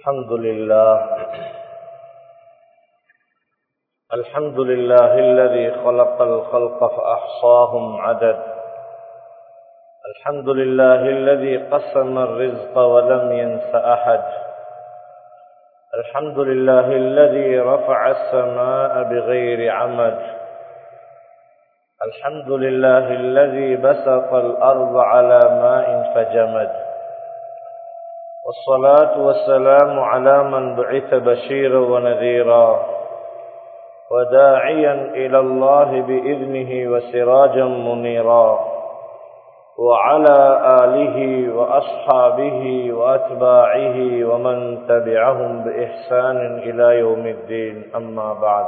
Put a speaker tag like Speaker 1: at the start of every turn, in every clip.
Speaker 1: الحمد لله الحمد لله الذي خلق الخلق فأحصاهم عدد الحمد لله الذي قسم الرزق ولم ينس أحد الحمد لله الذي رفع السماء بغير عمد الحمد لله الذي بسط الأرض على ماء فجمد والصلاة والسلام على من بعث بشيرا ونذيرا وداعيا إلى الله بإذنه وسراجا منيرا وعلى آله وأصحابه وأتباعه ومن تبعهم بإحسان إلى يوم الدين أما بعد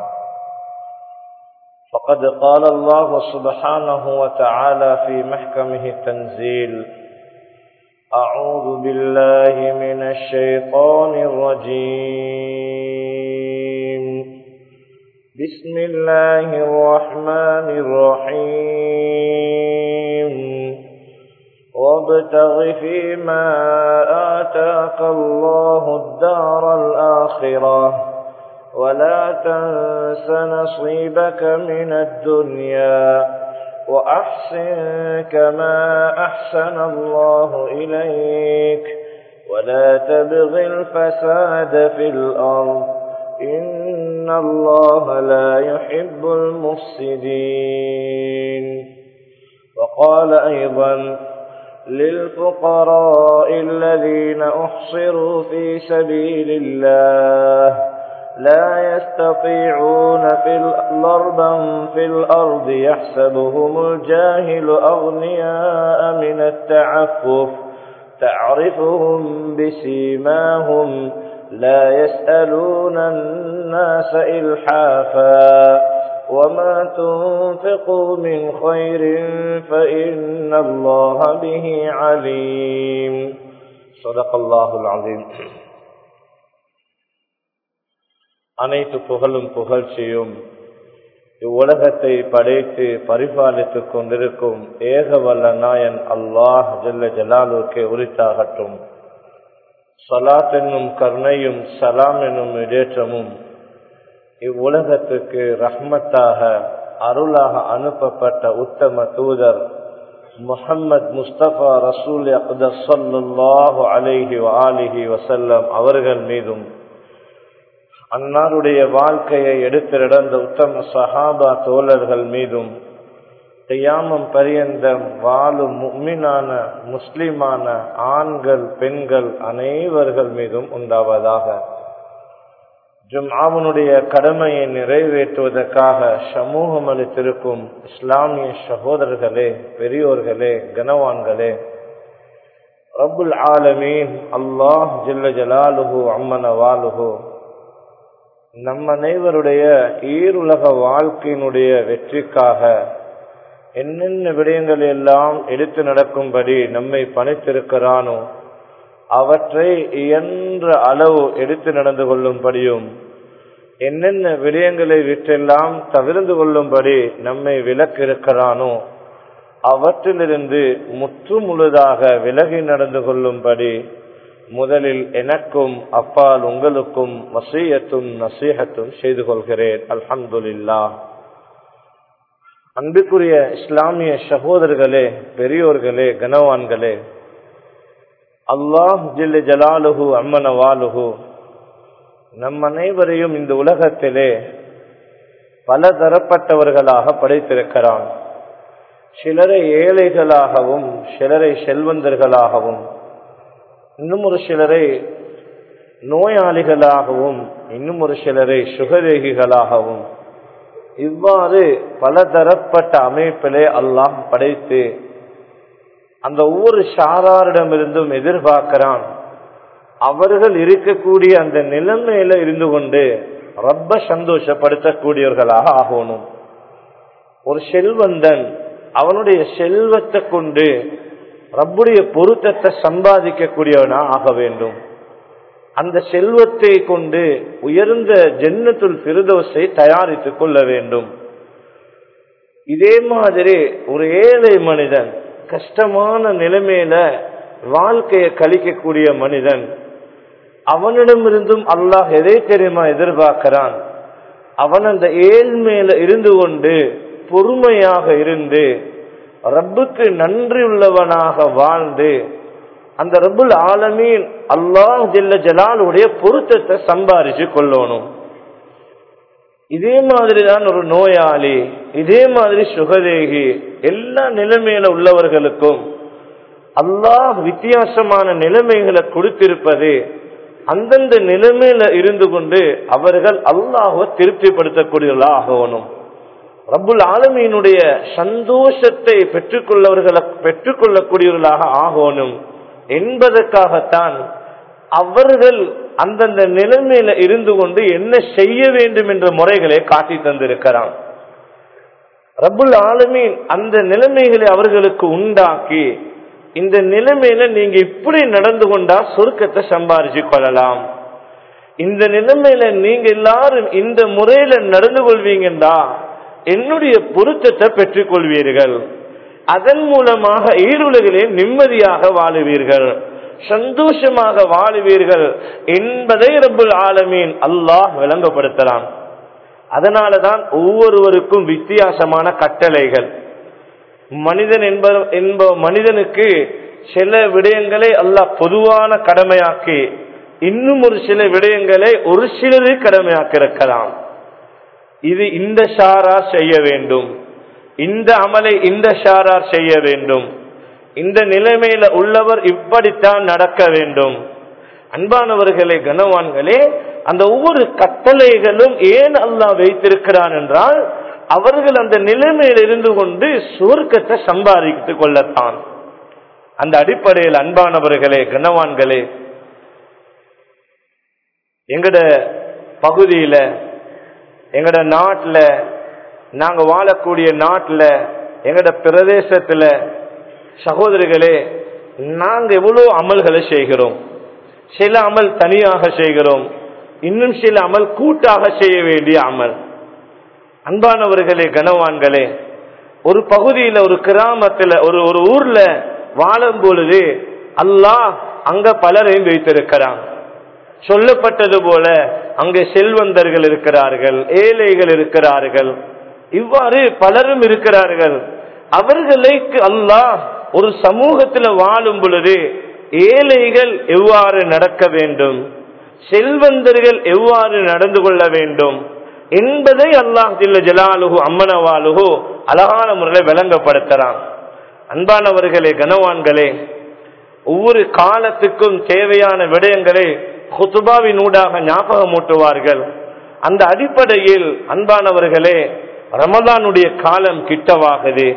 Speaker 1: فقد قال الله سبحانه وتعالى في محكمه التنزيل أعوذ بالله من الشيطان الرجيم بسم الله الرحمن الرحيم وابتغ فيما آتاك الله الدار الآخرة ولا تنس نصيبك من الدنيا وأحسن كما أحسن الله إليك ولا تبغ الفساد في الأرض إن الله لا يحب المفسدين وقال أيضا للفقراء الذين أحصروا في سبيل الله لا يستطيعون في ضربا في الأرض يحسبهم الجاهل أغنياء من التعفف تعرفهم بسيماهم لا يسألون الناس إلحافا وما تنفقوا من خير فإن الله به عليم صدق الله العظيم அனைத்து புகழும் புகழ்ச்சியும் இவ்வுலகத்தை படைத்து பரிபாலித்துக் கொண்டிருக்கும் ஏக வல்ல நாயன் அல்லாஹ் ஜல்ல ஜலாலுக்கு உரித்தாகட்டும் சலாத் என்னும் கருணையும் சலாம் என்னும் இடேற்றமும் இவ்வுலகத்துக்கு ரஹ்மத்தாக அருளாக அனுப்பப்பட்ட உத்தம தூதர் முஹம்மது முஸ்தபா ரசூல் அக்தல்லாஹு அலைஹி ஆலிஹி வசல்லம் அவர்கள் மீதும் அன்னாருடைய வாழ்க்கையை எடுத்து நடந்த உத்தம சஹாபா தோழர்கள் மீதும் தியாமம் பரியந்தம் வாழும் முக்மினான முஸ்லிமான ஆண்கள் பெண்கள் அனைவர்கள் மீதும் உண்டாவதாக ஜும்ஆவனுடைய கடமையை நிறைவேற்றுவதற்காக சமூகம் அளித்திருக்கும் இஸ்லாமிய சகோதரர்களே பெரியோர்களே கனவான்களே ரபுல் ஆலமீன் அல்லாஹ் ஜில்ல ஜலாலுஹு அம்மன வாலுஹு நம் அனைவருடைய ஈருலக வாழ்க்கையினுடைய வெற்றிக்காக என்னென்ன விடயங்கள் எல்லாம் எடுத்து நடக்கும்படி நம்மை பணித்திருக்கிறானோ அவற்றை இயன்ற அளவு எடுத்து நடந்து கொள்ளும்படியும் என்னென்ன விடயங்களை விற்றெல்லாம் தவிர்ந்து கொள்ளும்படி நம்மை விலக்கிருக்கிறானோ அவற்றிலிருந்து முற்று முழுதாக விலகி நடந்து கொள்ளும்படி முதலில் எனக்கும் அப்பால் உங்களுக்கும் வசீயத்தும் நசீகத்தும் செய்து கொள்கிறேன் அல்ஹம்துல்லா அன்புக்குரிய இஸ்லாமிய சகோதரர்களே பெரியோர்களே கனவான்களே அல்லாஹ் ஜில்ல ஜலாலுஹு அம்மன வாலுஹு நம் அனைவரையும் இந்த உலகத்திலே பல தரப்பட்டவர்களாக படைத்திருக்கிறான் சிலரை ஏழைகளாகவும் சிலரை செல்வந்தர்களாகவும் இன்னும் ஒரு சிலரை நோயாளிகளாகவும் இன்னும் ஒரு சிலரை சுகரேகிகளாகவும் இவ்வாறு பலதரப்பட்ட அமைப்பிலே அல்லாம் படைத்து அந்த ஒவ்வொரு சாராரிடமிருந்தும் எதிர்பார்க்கிறான் அவர்கள் இருக்கக்கூடிய அந்த நிலைமையில இருந்து கொண்டு ரொம்ப சந்தோஷப்படுத்தக்கூடியவர்களாக ஆகணும் ஒரு செல்வந்தன் அவனுடைய செல்வத்தை கொண்டு ரப்புடைய பொருத்தத்தை சம்பாதிக்கக்கூடியவனா ஆக வேண்டும் அந்த செல்வத்தை கொண்டு உயர்ந்த ஜென்னத்துல் பிரதோஷை தயாரித்துக் கொள்ள வேண்டும் இதே மாதிரி ஒரு ஏழை மனிதன் கஷ்டமான நிலைமையில வாழ்க்கையை கழிக்கக்கூடிய மனிதன் அவனிடமிருந்தும் அல்லாஹ் எதை தெரியுமா எதிர்பார்க்கிறான் அவன் அந்த ஏழ்மையில இருந்து கொண்டு பொறுமையாக இருந்து ரப்புக்கு நன்றி உள்ளவனாக வாழ்ந்து அந்த ரப்புல் ஆலமீன் அல்லாஹ் ஜெல்ல ஜலாலுடைய பொருத்தத்தை சம்பாரிச்சு கொள்ளணும் இதே மாதிரிதான் ஒரு நோயாளி இதே மாதிரி சுகதேகி எல்லா நிலைமையில உள்ளவர்களுக்கும் அல்லாஹ் வித்தியாசமான நிலைமைகளை கொடுத்திருப்பது அந்தந்த நிலைமையில இருந்து கொண்டு அவர்கள் அல்லாஹுவ திருப்திப்படுத்தக்கூடியவர்களாக ஆகணும் ரப்புல் ஆலமீனுடைய சந்தோஷத்தை பெற்றுக்கொள்ளவர்களை பெற்றுக்கொள்ளக்கூடியவர்களாக ஆகணும் என்பதற்காகத்தான் அவர்கள் அந்தந்த நிலைமையில இருந்து கொண்டு என்ன செய்ய வேண்டும் என்ற முறைகளை காட்டி தந்திருக்கிறான் ரப்புல் ஆலமீன் அந்த நிலைமைகளை அவர்களுக்கு உண்டாக்கி இந்த நிலைமையில நீங்க இப்படி நடந்து கொண்டா சொர்க்கத்தை சம்பாரிச்சு கொள்ளலாம் இந்த நிலைமையில நீங்க எல்லாரும் இந்த முறையில நடந்து கொள்வீங்கடா என்னுடைய பொருத்தத்தை பெற்றுக் கொள்வீர்கள் அதன் மூலமாக ஈருலகிலே நிம்மதியாக வாழுவீர்கள் சந்தோஷமாக வாழுவீர்கள் என்பதை ரப்புல் ஆலமீன் அல்லாஹ் விளங்கப்படுத்தலாம் அதனாலதான் ஒவ்வொருவருக்கும் வித்தியாசமான கட்டளைகள் மனிதன் என்ப என்ப மனிதனுக்கு சில விடயங்களை அல்லாஹ் பொதுவான கடமையாக்கி இன்னும் ஒரு சில விடயங்களை ஒரு சிலரு கடமையாக்கி இருக்கலாம் இது இந்த ஷாரார் செய்ய வேண்டும் இந்த அமலை இந்த ஷாரார் செய்ய வேண்டும் இந்த நிலைமையில உள்ளவர் இப்படித்தான் நடக்க வேண்டும் அன்பானவர்களே கனவான்களே அந்த ஒவ்வொரு கட்டளைகளும் ஏன் அல்லாஹ் வைத்திருக்கிறான் என்றால் அவர்கள் அந்த நிலைமையில் இருந்து கொண்டு சுவர்க்கத்தை சம்பாதித்துக் கொள்ளத்தான் அந்த அடிப்படையில் அன்பானவர்களே கனவான்களே எங்கட பகுதியில எங்கட நாட்டுல நாங்க வாழக்கூடிய நாட்டுல எங்கட பிரதேசத்துல சகோதரிகளே நாங்க எவ்வளவு அமல்களை செய்கிறோம் சில அமல் தனியாக செய்கிறோம் இன்னும் சில அமல் கூட்டாக செய்ய வேண்டிய அமல் அன்பானவர்களே கனவான்களே ஒரு பகுதியில ஒரு கிராமத்துல ஒரு ஒரு ஊர்ல வாழும் பொழுது அல்லாஹ் அங்க பலரையும் வைத்திருக்கிறான் சொல்லப்பட்டது போல அங்கே செல்வந்தர்கள் இருக்கிறார்கள் ஏழைகள் இருக்கிறார்கள் இவ்வாறு பலரும் இருக்கிறார்கள் அவர்களுக்கு அல்லாஹ் ஒரு சமூகத்தில் வாழும் பொழுது ஏழைகள் எவ்வாறு நடக்க வேண்டும் செல்வந்தர்கள் எவ்வாறு நடந்து கொள்ள வேண்டும் என்பதை அல்லாஹ் ஜில்ல ஜலாலுகு அம்மனவாலுகு அழகான முறையில் விளங்கப்படுத்துறான் அன்பானவர்களே கனவான்களே ஒவ்வொரு காலத்துக்கும் தேவையான விடயங்களை ஹுத்துபாவின் ஊடாக ஞாபகமூட்டுவார்கள் அந்த அடிப்படையில் அன்பானவர்களே ரமதானுடைய காலம் கிட்டவாகுது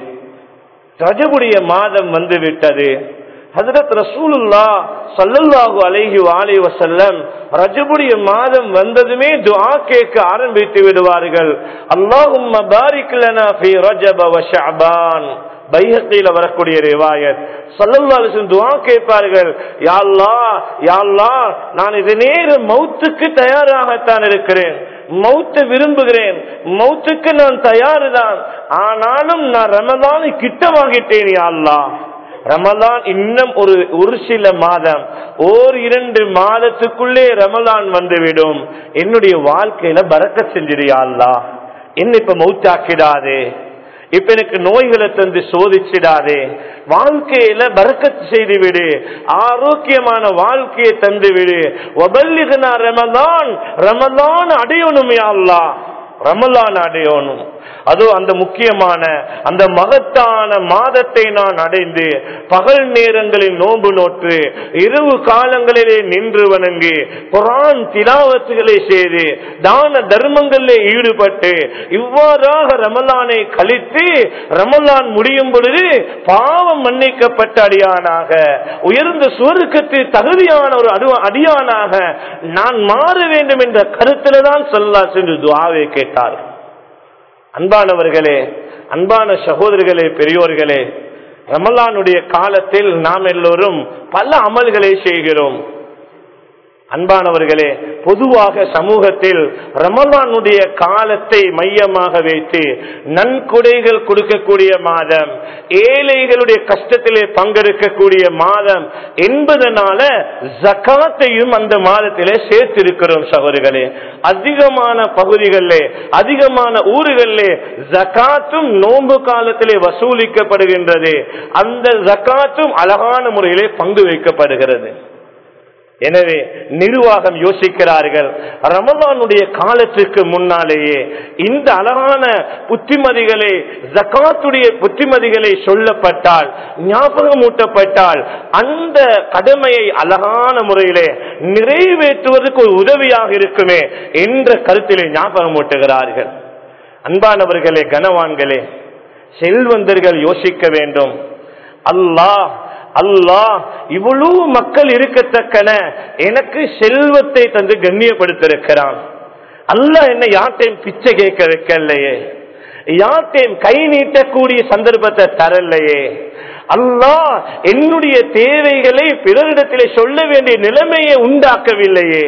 Speaker 1: ரஜபுடைய மாதம் வந்து விட்டது ஹசரத் ரசூலுல்லா சல்லல்லாஹு அலைஹி வாலி வசல்லம் ரஜபுடைய மாதம் வந்ததுமே துஆ கேட்க ஆரம்பித்து விடுவார்கள் அல்லாஹும்ம பாரிக் லனா ஃபீ ரஜப வ ஷஅபான் பைஹத்தில வரக்கூடிய ரிவாயத் சொல்லல்லாலும் துவா கேட்பார்கள் யாழ்லா யாழ்லா நான் இது நேரம் மௌத்துக்கு தயாராகத்தான் இருக்கிறேன் மௌத்த விரும்புகிறேன் மௌத்துக்கு நான் தயாரு தான் ஆனாலும் நான் ரமதான் கிட்ட வாங்கிட்டேன் யாழ்லா ரமலான் இன்னும் ஒரு ஒரு சில மாதம் ஓர் இரண்டு மாதத்துக்குள்ளே ரமலான் வந்துவிடும் என்னுடைய வாழ்க்கையில பறக்க செஞ்சிருயாள்லா என்ன இப்ப மௌத்தாக்கிடாதே இப்ப எனக்கு நோய்களை தந்து சோதிச்சிடாதே வாழ்க்கையில பறக்கத் செய்து விடு ஆரோக்கியமான வாழ்க்கையை தந்து விடு ஒபல்லிகனா ரமதான் ரமதான் அடையணுமே அல்லா ரமலான் அடையணும் அதோ அந்த முக்கியமான அந்த மகத்தான மாதத்தை நான் அடைந்து பகல் நேரங்களில் நோன்பு நோற்று இரவு காலங்களிலே நின்று வணங்கி குரான் திலாவத்துகளை செய்து தான தர்மங்களில் ஈடுபட்டு இவ்வாறாக ரமலானை கழித்து ரமலான் முடியும் பொழுது பாவம் மன்னிக்கப்பட்ட அடியானாக உயர்ந்த சுவருக்கத்து தகுதியான ஒரு அடியானாக நான் மாற வேண்டும் என்ற கருத்துல தான் சொல்லா சென்று துவாவை கேட்டார் அன்பானவர்களே அன்பான சகோதரர்களே பெரியோர்களே ரமலானுடைய காலத்தில் நாம் எல்லோரும் பல அமல்களை செய்கிறோம்
Speaker 2: அன்பானவர்களே பொதுவாக சமூகத்தில் ரமலானுடைய காலத்தை மையமாக வைத்து நன்கொடைகள் கொடுக்கக்கூடிய மாதம் ஏழைகளுடைய கஷ்டத்திலே பங்கெடுக்கக்கூடிய மாதம் என்பதனால ஜக்காத்தையும் அந்த மாதத்திலே சேர்த்திருக்கிறோம் சகோதரிகளே அதிகமான பகுதிகளிலே அதிகமான ஊர்களிலே ஜக்காத்தும் நோன்பு காலத்திலே வசூலிக்கப்படுகின்றது அந்த ஜக்காத்தும் அழகான முறையிலே பங்கு வைக்கப்படுகிறது எனவே நிர்வாகம் யோசிக்கிறார்கள் ரமலானுடைய காலத்திற்கு முன்னாலேயே இந்த அழகான புத்திமதிகளை ஜக்காத்துடைய புத்திமதிகளை சொல்லப்பட்டால் ஞாபகமூட்டப்பட்டால் அந்த கடமையை அழகான முறையிலே நிறைவேற்றுவதற்கு ஒரு உதவியாக இருக்குமே என்ற கருத்திலே ஞாபகமூட்டுகிறார்கள் அன்பானவர்களே கனவான்களே செல்வந்தர்கள் யோசிக்க வேண்டும் அல்லாஹ் அல்லாஹ் இவ்வளவு மக்கள் இருக்கத்தக்கன எனக்கு செல்வத்தை தந்து கண்ணியப்படுத்திருக்கிறான் அல்லாஹ் என்ன யார்ட்டையும் பிச்சை கேட்க வைக்கலையே யார்ட்டையும் கை நீட்டக்கூடிய சந்தர்ப்பத்தை தரலையே அல்லாஹ் என்னுடைய தேவைகளை பிறரிடத்திலே சொல்ல வேண்டிய நிலைமையை உண்டாக்கவில்லையே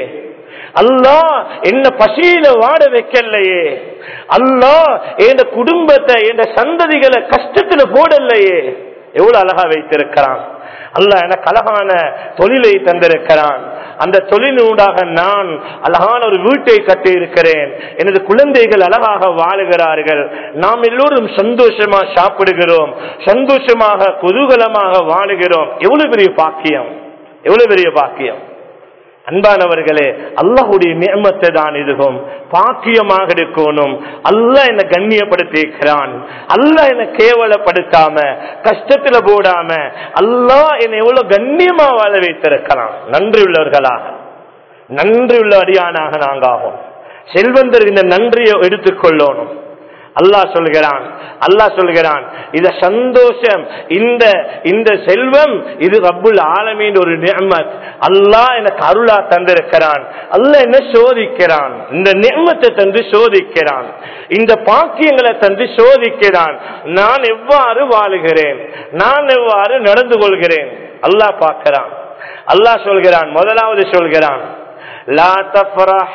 Speaker 2: அல்லாஹ் என்ன பசியில வாட வைக்கலையே அல்லாஹ் என் குடும்பத்தை என் சந்ததிகளை கஷ்டத்துல போடலையே எவ்வளவு அழகா வைத்திருக்கிறான் அல்ல எனக்கு அழகான தொழிலை தந்திருக்கிறான் அந்த தொழிலூடாக நான் அழகான ஒரு வீட்டை கட்டி இருக்கிறேன் எனது குழந்தைகள் அழகாக வாழுகிறார்கள் நாம் எல்லோரும் சந்தோஷமா சாப்பிடுகிறோம் சந்தோஷமாக குதூகலமாக வாழுகிறோம் எவ்வளவு பெரிய பாக்கியம் எவ்வளவு பெரிய பாக்கியம் அன்பானவர்களே அல்லாஹுடைய நியமத்தை தான் இதுவும் பாக்கியமாக இருக்கணும் அல்லாஹ் என்ன கண்ணியப்படுத்திக்கிறான் அல்லாஹ் என்ன கேவலப்படுத்தாம கஷ்டத்துல போடாம அல்லாஹ் என்னை எவ்வளவு கண்ணியமா வாழ வைத்திருக்கிறான் நன்றி உள்ளவர்களாக நன்றி உள்ள அடியானாக நாங்க ஆகும் செல்வந்தர் இந்த நன்றியை எடுத்துக்கொள்ளணும் அல்லாஹ் சொல்கிறான் அல்லாஹ் சொல்கிறான் இத சந்தோஷம் இந்த இந்த செல்வம் இது ரப்புல் ஆலமீன் ஒரு நியமத் அல்லாஹ் எனக்கு அருளா தந்திருக்கிறான் அல்லாஹ் என்ன சோதிக்கிறான் இந்த நியமத்தை தந்து சோதிக்கிறான் இந்த பாக்கியங்களை தந்து சோதிக்கிறான் நான் எவ்வாறு வாழுகிறேன் நான் எவ்வாறு நடந்து கொள்கிறேன் அல்லாஹ் பார்க்கிறான் அல்லாஹ் சொல்கிறான் முதலாவது சொல்கிறான் லா தஃப்ரஹ்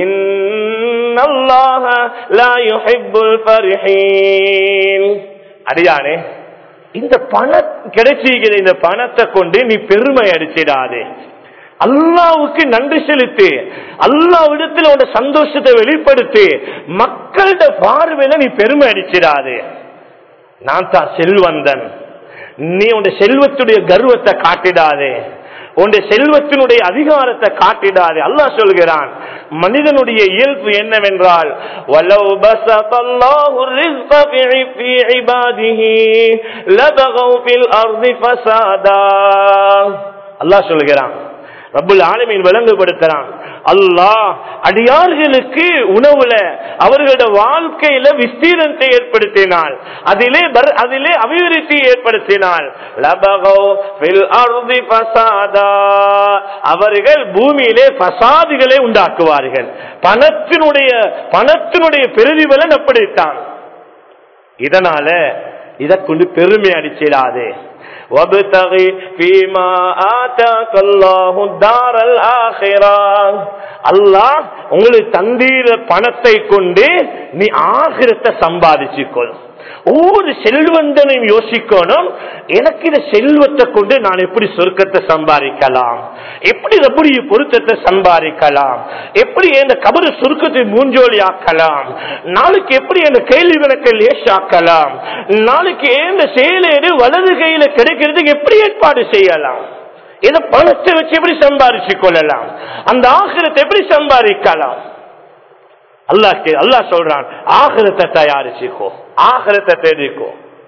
Speaker 2: இன்னல்லாஹ லா யுஹிப்புல் ஃபரிஹீன் அடியானே இந்த பணம் கிடைச்சிருக்கிற இந்த பணத்தை கொண்டு நீ பெருமை அடிச்சிடாதே அல்லாவுக்கு நன்றி செலுத்து அல்லாவிடத்தில் உன் சந்தோஷத்தை வெளிப்படுத்தி மக்கள்கிட்ட பார்வையில நீ பெருமை அடிச்சிடாதே நான் தான் செல்வந்தன் நீ உன் செல்வத்துடைய கர்வத்தை காட்டிடாதே உன்னுடைய செல்வத்தினுடைய அதிகாரத்தை காட்டிடாது அல்லாஹ் சொல்கிறான் மனிதனுடைய இயல்பு என்னவென்றால் وَلَوْ بَسَطَ اللَّهُ الرِّزْقَ فِي عِبَادِهِ لَبَغَوْا فِي الْأَرْضِ فَسَادًا அல்லாஹ் சொல்கிறான் ரப்புல் ஆலமீன் விளங்குபடுத்துறான் அல்லாஹ் அடியார்களுக்கு உணவுல அவர்களோட வாழ்க்கையில விஸ்தீரத்தை ஏற்படுத்தினாள் அதிலே பர்- அதிலே அபிவிருத்தி ஏற்படுத்தினாள் லபகௌ ஃபில் அர்தி ஃபசாதா. அவர்கள் பூமியிலே பசாதிகளை உண்டாக்குவார்கள் பணத்தினுடைய பணத்தினுடைய பிரதிபலன் அப்படித்தான் இதனால இதை கொண்டு பெருமை அடிச்சிடாதே وابتغ فيما آتاك الله الدار الآخرة அல்லாஹ் உங்களுக்கு தந்தீர பணத்தை கொண்டு நீ ஆகிரத்தை சம்பாதிச்சுக்கொள் ஒவ்வொரு செல்வந்தனையும் யோசிக்கணும் எனக்கு இந்த செல்வத்தை கொண்டு நான் எப்படி சொர்க்கத்தை சம்பாதிக்கலாம் எப்படி எப்படி பொருத்தத்தை சம்பாதிக்கலாம் எப்படி இந்த கபரு சுருக்கத்தை மூஞ்சோலி ஆக்கலாம் நாளைக்கு எப்படி இந்த கேள்வி விளக்க லேசாக்கலாம் நாளைக்கு இந்த செயலேடு வலது கையில கிடைக்கிறதுக்கு எப்படி ஏற்பாடு செய்யலாம் இத பணத்தை வச்சு எப்படி சம்பாதிச்சு கொள்ளலாம் அந்த ஆகிரத்தை எப்படி சம்பாதிக்கலாம் அல்லாஹ் கே- அல்லாஹ் சொல்றான் ஆகிரத்தை தயாரிச்சுக்கோ ஆகிரத்தை தேடிக்கோ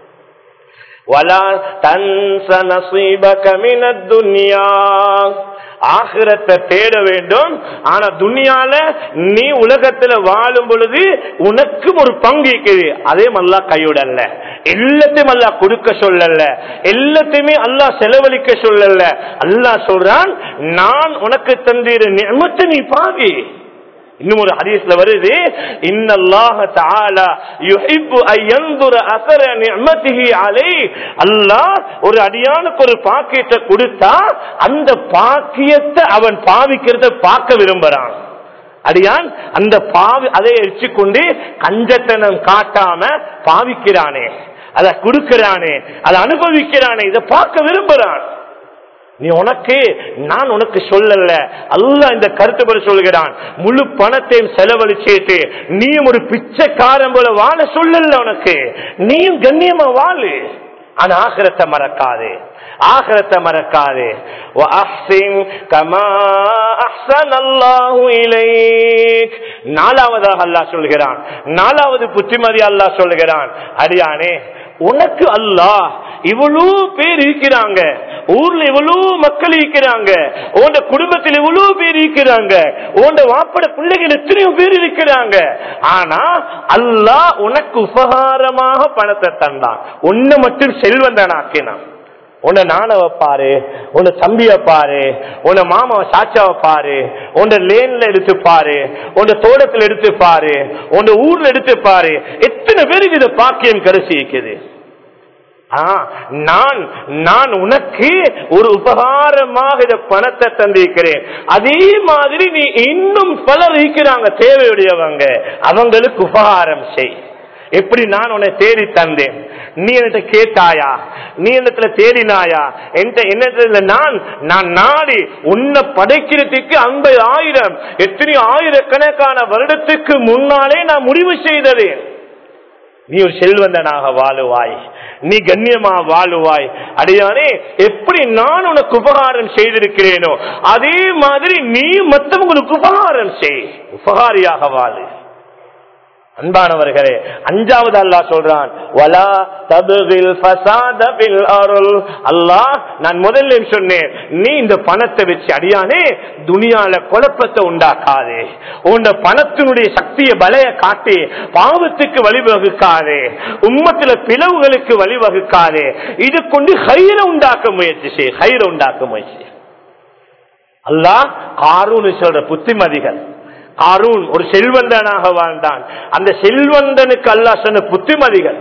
Speaker 2: ولا تنس نصيبك من الدنيا ஆகிரத்தை தேட வேண்டும் ஆனா துனியால நீ உலகத்துல வாழும் பொழுது உனக்கும் ஒரு பங்கு இருக்குது அதே மல்லா கையுடல்ல எல்லாத்தையும் அல்லா கொடுக்க சொல்லல எல்லாத்தையுமே அல்லாஹ் செலவழிக்க சொல்லல அல்லாஹ் சொல்றான் நான் உனக்கு தந்திர நியமத்தை நீ பாவி இன்னும் ஒரு ஹதீஸ்ல வருது இன்னல்லாஹ தஆலா யுஹிப்பு அன் யன்துர அஸர நிஅமதிஹி அலை அல்லாஹ் ஒரு அடியானுக்கு ஒரு பாக்கியத்தை கொடுத்தா அந்த பாக்கியத்தை அவன் பாவிக்கிறத பார்க்க விரும்புறான் அடியான் அந்த பாவி அதை எரிச்சுக்கொண்டு கஞ்சத்தனம் காட்டாம பாவிக்கிறானே அதை கொடுக்கிறானே அதை அனுபவிக்கிறானே இதை பார்க்க விரும்புறான் நீ உனக்கு நான் உனக்கு சொல்லல அல்லாஹ் இந்த கருத்துப்படி சொல்கிறான் முழு பணத்தையும் செலவழிச்சேட்டு நீயும் ஒரு பிச்சைக்காரன் போல வாழ சொல்லல உனக்கு நீயும் கண்ணியமா வாழு ஆனா ஆகிரத்தை மறக்காதே ஆகிரத்தை மறக்காதே وَأَحْسِنْ كَمَا أَحْسَنَ اللَّهُ إِلَيْكَ நாலாவதாக அல்லாஹ் சொல்கிறான் நாலாவது புத்திமதி அல்லாஹ் சொல்கிறான் அடியானே உனக்கு அல்லாஹ் இவ்வளவு பேர் இருக்கிறாங்க ஊர்ல இவ்வளவு மக்கள் இருக்கிறாங்க உன் குடும்பத்தில் இவ்வளவு பேர் இருக்கிறாங்க உன் வாப்பட பிள்ளைகள் எத்தனையோ பேர் இருக்கிறாங்க ஆனா அல்லாஹ் உனக்கு உபகாரமாக பணத்தை தந்தான் உன்னை மட்டும் செல்வந்தனாக்கினான் உன்னை நான வைப்பாரு உன்னை தம்பிய பாரு உன்னை மாமாவை சாச்சாவை பாரு உன்னை லேன்ல எடுத்து பாரு உன்னை தோட்டத்தில் எடுத்து பாரு உன்னை ஊர்ல எடுத்து பாரு எத்தனை பேருக்கு இது பாக்கியம் கரிசி இருக்குது ஆ, நான் நான் உனக்கு ஒரு உபகாரமாக இந்த பணத்தை தந்திருக்கிறேன் அதே மாதிரி நீ இன்னும் பலர் இருக்கிறாங்க தேவையுடையவங்க அவங்களுக்கு உபகாரம் செய் எப்படி நான் உன்னை தேடி தந்தேன் நீ என்கிட்ட கேட்டாயா நீ என்னத்துல தேடினாயா என்கிட்ட என்னத்துல நான் நான் நாடி உன்னை படைக்கிறதுக்கு ஐம்பது ஆயிரம் எத்தனை ஆயிரக்கணக்கான வருடத்துக்கு முன்னாலே நான் முடிவு செய்தது நீ ஒரு செல்வந்தனாக வாழுவாய் நீ கண்ணியமா வாழுவாய் அடியானே எப்படி நான் உனக்கு உபகாரம் செய்திருக்கிறேனோ அதே மாதிரி நீ மற்றவங்களுக்கு உபகாரம் செய் உபகாரியாக வாழு அன்பானவர்களே அஞ்சாவது அல்லாஹ் சொல்றான் வலா தபுகில் ஃபசாத பில் அருள் அல்லாஹ் நான் முதல்ல சொன்னேன் நீ இந்த பணத்தை வச்சு அடியானே துனியால குழப்பத்தை உண்டாக்காதே உன் பணத்தினுடைய சக்தியை பலைய காட்டி பாவத்துக்கு வழிவகுக்காதே உம்மத்துல பிளவுகளுக்கு வழிவகுக்காதே இது கொண்டு ஹைர உண்டாக்க முயற்சி செய் ஹைர உண்டாக்க முயற்சி அல்லாஹ் காரூன் சொல்ற புத்திமதிகள் காரூன் ஒரு செல்வந்தனாக வாழ்ந்தான் அந்த செல்வந்தனுக்கு அல்லாஹ் சொன்ன புத்திமதிகள்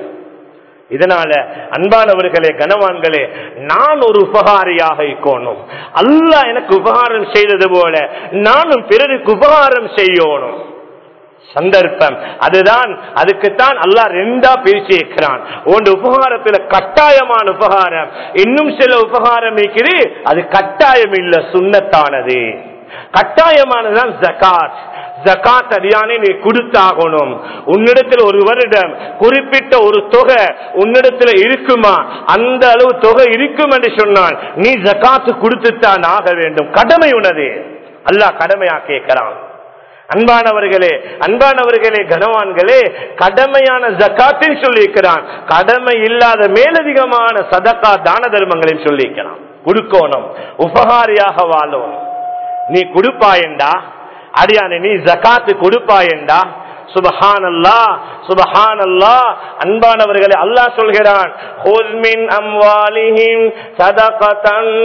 Speaker 2: இதனால அன்பானவர்களே கனவான்களே நான் ஒரு உபகாரியாக இருக்கணும் அல்லாஹ் எனக்கு உபகாரம் செய்தது போல நானும் பிறருக்கு உபகாரம் செய்யணும் சந்தர்ப்பம் அதுதான் அதுக்குத்தான் அல்லாஹ் ரெண்டா பிரிச்சு இருக்கிறான் உன் உபகாரத்துல கட்டாயமான உபகாரம் இன்னும் சில உபகாரம் இருக்குது அது கட்டாயம் இல்ல சுண்ணத்தானது கட்டாயமானதுதான் ஜகாத் ஜகாத் அடியானே நீ கொடுத்தாகணும் உன்னிடத்தில் ஒரு வருடம் குறிப்பிட்ட ஒரு தொகை உன்னிடத்தில் இருக்குமா அந்த அளவு தொகை இருக்கும் என்று சொன்னால் நீ ஜகாத்து கொடுத்துத்தான் ஆக வேண்டும் கடமை உனது அல்லாஹ் கடமையா கேட்கிறான் அன்பானவர்களே அன்பானவர்களே கனவான்களே கடமையான ஜக்காத்தில் சொல்லியிருக்கிறான் கடமை இல்லாத மேலதிகமான சதக்கா தான தர்மங்களையும் சொல்லியிருக்கிறான் கொடுக்கணும் உபகாரியாக வாழும் நீ கொடுப்பாயண்டா அடியானே நீ ஜக்காத்து கொடுப்பாயண்டா சுபஹான் அல்லா சுபஹான் அல்லா அன்பானவர்களே அல்லாஹ் சொல்கிறான் خذ من أموالهم صدقة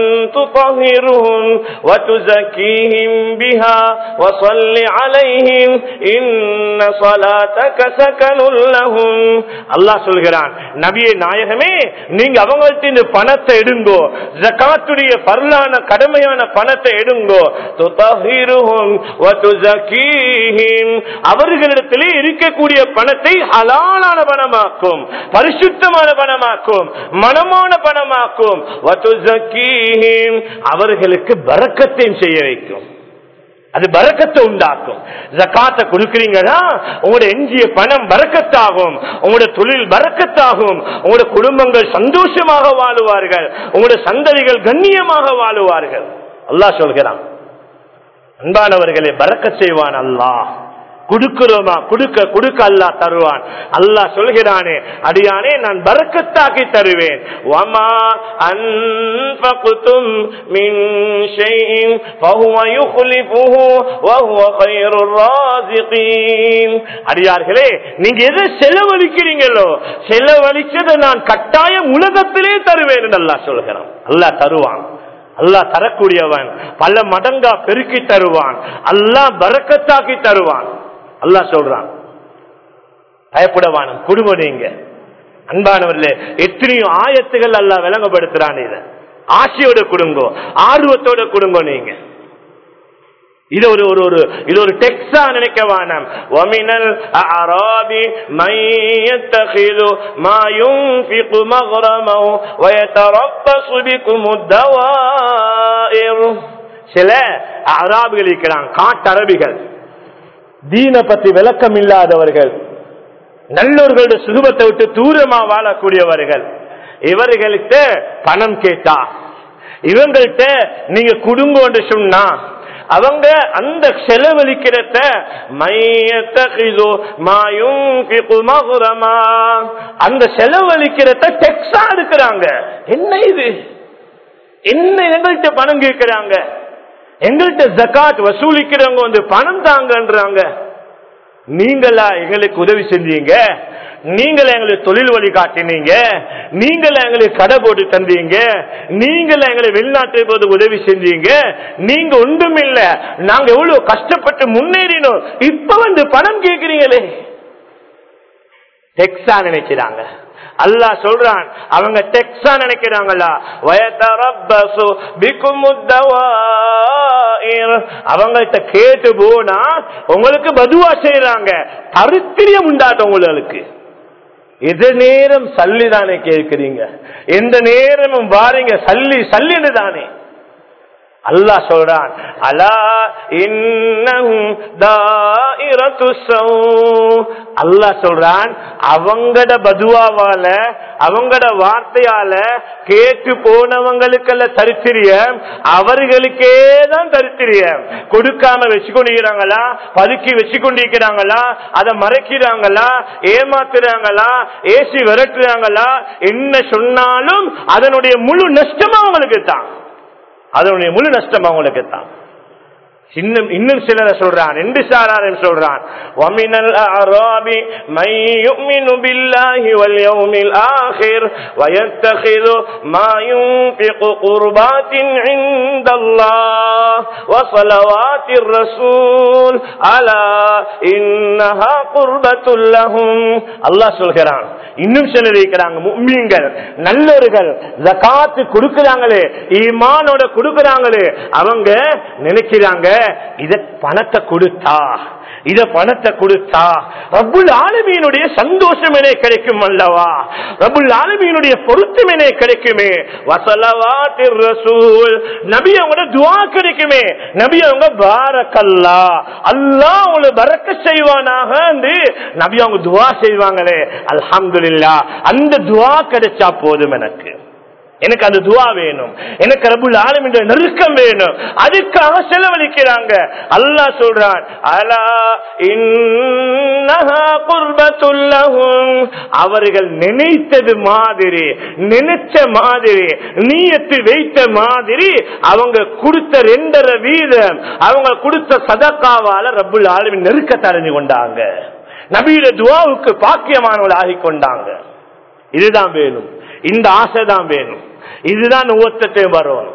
Speaker 2: تطهرهم وتزكيهم بها وصل عليهم إن صلاتك سكن لهم அல்லாஹ் சொல்கிறான் நபியே நாயகமே நீங்க அவங்கள்ட்ட இந்த பணத்தை எடுங்கோ ஜகாத்துடைய பரலான கடமையான பணத்தை எடுங்கோ துதஹிருஹும் வதுஸகீஹிம் அவர்களிடத்திலே இருக்கக்கூடிய பணத்தை ஹலாலான பணமாக்கும் பரிசுத்தமான பணமாக்கும் மனமான பணமாக்கும் வதுஸகீஹிம் அவர்களுக்கு பரக்கத்தையும் செய்ய வைக்கும் அது பறக்கத்தை உண்டாக்கும் ஜக்காத்தை கொடுக்கிறீங்கன்னா உங்களோட எஞ்சிய பணம் பறக்கத்தாகும் உங்களோட தொழில் பறக்கத்தாகும் உங்களோட குடும்பங்கள் சந்தோஷமாக வாழுவார்கள் உங்களோட சந்ததிகள் கண்ணியமாக வாழுவார்கள் அல்லாஹ் சொல்கிறான் அன்பானவர்களை பறக்க செய்வான் அல்லாஹ் கொடுக்கிறோமா கொடுக்க கொடுக்க அல்லா தருவான் அல்லாஹ் சொல்கிறானே அடியானே நான் பறக்கத்தாக்கி தருவேன் வமா அன்பகுத்தும் மின் ஷைஇன் ஃபஹுவ யுக்லிஃபுஹு வஹுவ கைருர் ராஸிகீன் அடியார்களே நீங்க எதை செலவழிக்கிறீங்களோ செலவழிச்சதை நான் கட்டாயம் உலகத்திலே தருவேன் என்று அல்லாஹ் சொல்கிறான் அல்லாஹ் தருவான் அல்லாஹ் தரக்கூடியவன் பல மடங்கா பெருக்கி தருவான் அல்லாஹ் பறக்கத்தாக்கி தருவான் அல்லாஹ் சொல்றான் பயப்படவானம் குடும்பம் நீங்க அன்பானவர்களே எத்தனையோ ஆயத்துகள் அல்லாஹ் விளங்கப்படுத்துறான் இத ஆசையோட குடும்பம் ஆர்வத்தோட குடும்பம் நீங்க இது ஒரு ஒரு ஒரு இது ஒரு டெக்ஸா நினைக்க வேணாம் வமினல் அராபி மையத்தகிது மாயும் ஃபிகு மக்ரமவு வயதரப்பசு பிகும் தவாயிர் சில அராபிகள் இருக்கிறாங்க காட்டரபிகள் தீன பத்தி விளக்கம் இல்லாதவர்கள் நல்லவர்களுடைய சுகுபத்தை விட்டு தூரமா வாழக்கூடியவர்கள் இவர்கள்ட்ட பணம் கேட்டா இவங்கள்ட்ட நீங்க குடும்பம் என்று சொன்னா அவங்க அந்த செலவழிக்கிறத மையத்தகிதோ மாயும் அந்த செலவழிக்கிறத டெக்ஸா எடுக்கிறாங்க என்ன இது என்ன எங்கள்கிட்ட பணம் கேட்கிறாங்க எங்கள்கிட்ட ஜக்காத் வசூலிக்கிறவங்க வந்து பணம் தாங்கன்றாங்க நீங்களா எங்களுக்கு உதவி செஞ்சீங்க நீங்கள எங்களுக்கு தொழில் வழி காட்டினீங்க நீங்கள எங்களுக்கு கடை போட்டு தந்தீங்க நீங்கள எங்களை வெளிநாட்டு போது உதவி செஞ்சீங்க நீங்க ஒன்றும் இல்ல நாங்க எவ்வளவு கஷ்டப்பட்டு முன்னேறினோம் இப்ப வந்து பணம் கேட்கிறீங்களே டெக்ஸா நினைக்கிறாங்க அல்லாஹ் சொல்றான் அவங்க டெக்ஸா நினைக்கிறாங்களா வயதரப்பசு பிகுமுத்தவாயிர் அவங்கள்ட்ட கேட்டு போனா உங்களுக்கு பதுவா செய்யறாங்க தருத்திரியம் உண்டாட்டம் உங்களுக்கு எது நேரம் சல்லி தானே கேட்கிறீங்க எந்த நேரமும் வாரீங்க சல்லி சல்லின்னு தானே அல்லாஹ் சொல்றான் அலா இன்னஹும் தாயிரத்து அல்லாஹ் சொல்றான் அவங்கட பதுவாவால அவங்கட வார்த்தையால கேட்டு போனவங்களுக்கல்ல தரித்திரியம் அவர்களுக்கே தான் தரித்திரியம் கொடுக்காம வச்சு கொண்டிருக்கிறாங்களா பதுக்கி வச்சு கொண்டிருக்கிறாங்களா அதை மறைக்கிறாங்களா ஏமாத்துறாங்களா ஏசி விரட்டுறாங்களா என்ன சொன்னாலும் அதனுடைய முழு நஷ்டமா அவங்களுக்கு தான் அதனுடைய முழு நஷ்டம் அவங்களுக்கு தான் இன்னும் இன்னும் சிலரை சொல்றான் என்று சாராரன் சொல்றான் وَمِنَ الْأَعْرَابِ مَن يُؤْمِنُ بِاللَّهِ وَالْيَوْمِ الْآخِرِ وَيَتَّخِذُ مَا يُنفِقُ قُرُبَاتٍ عِندَ اللَّهِ وَصَلَوَاتِ الرَّسُولِ أَلَا إِنَّهَا قُرْبَةٌ لَهُمْ அல்லாஹ் சொல்கிறான் இன்னும் சிலர் இருக்கிறாங்க முக்மீன்கள் நல்லவர்கள் ஜகாத்து கொடுக்கறாங்களே ஈமானோட கொடுக்கறாங்களே அவங்க நினைக்கிறாங்க இத பணத்தை கொடுத்தா இத பணத்தை கொடுத்தா ரபுல் ஆலமீனுடைய சந்தோஷம் என கிடைக்கும் அல்லவா ரபுல் ஆலமீனுடைய பொருத்தம் என கிடைக்குமே வசலவாத்தி ரசூல் நபி அவங்களோட துவா கிடைக்குமே நபி அவங்க பாரக்கல்லா அல்லாஹ் அவங்களை பறக்க செய்வானாக நபி அவங்க துவா செய்வாங்களே அல்ஹம்துலில்லா அந்த துவா கிடைச்சா போதும் எனக்கு எனக்கு அந்த துவா வேணும் எனக்கு ரபுல் ஆலமின் நெருக்கம் வேணும் அதுக்காக செலவழிக்கிறாங்க அல்லாஹ் சொல்றான் அலா இன்னஹா குர்பத்துல்லஹும் அவர்கள் நினைத்தது மாதிரி நினைச்ச மாதிரி நீயத்து வைத்த மாதிரி அவங்க கொடுத்த ரெண்டரை வீதம் அவங்க கொடுத்த சதக்காவால ரபுல் ஆலமின் நெருக்கத்தை அறிஞ்சு கொண்டாங்க நபீர துவாவுக்கு பாக்கியமானவர்கள் ஆகிக் கொண்டாங்க இதுதான் வேணும் இந்த ஆசை தான் வேணும் இதுதான் ஒவ்வொருத்தையும் வரணும்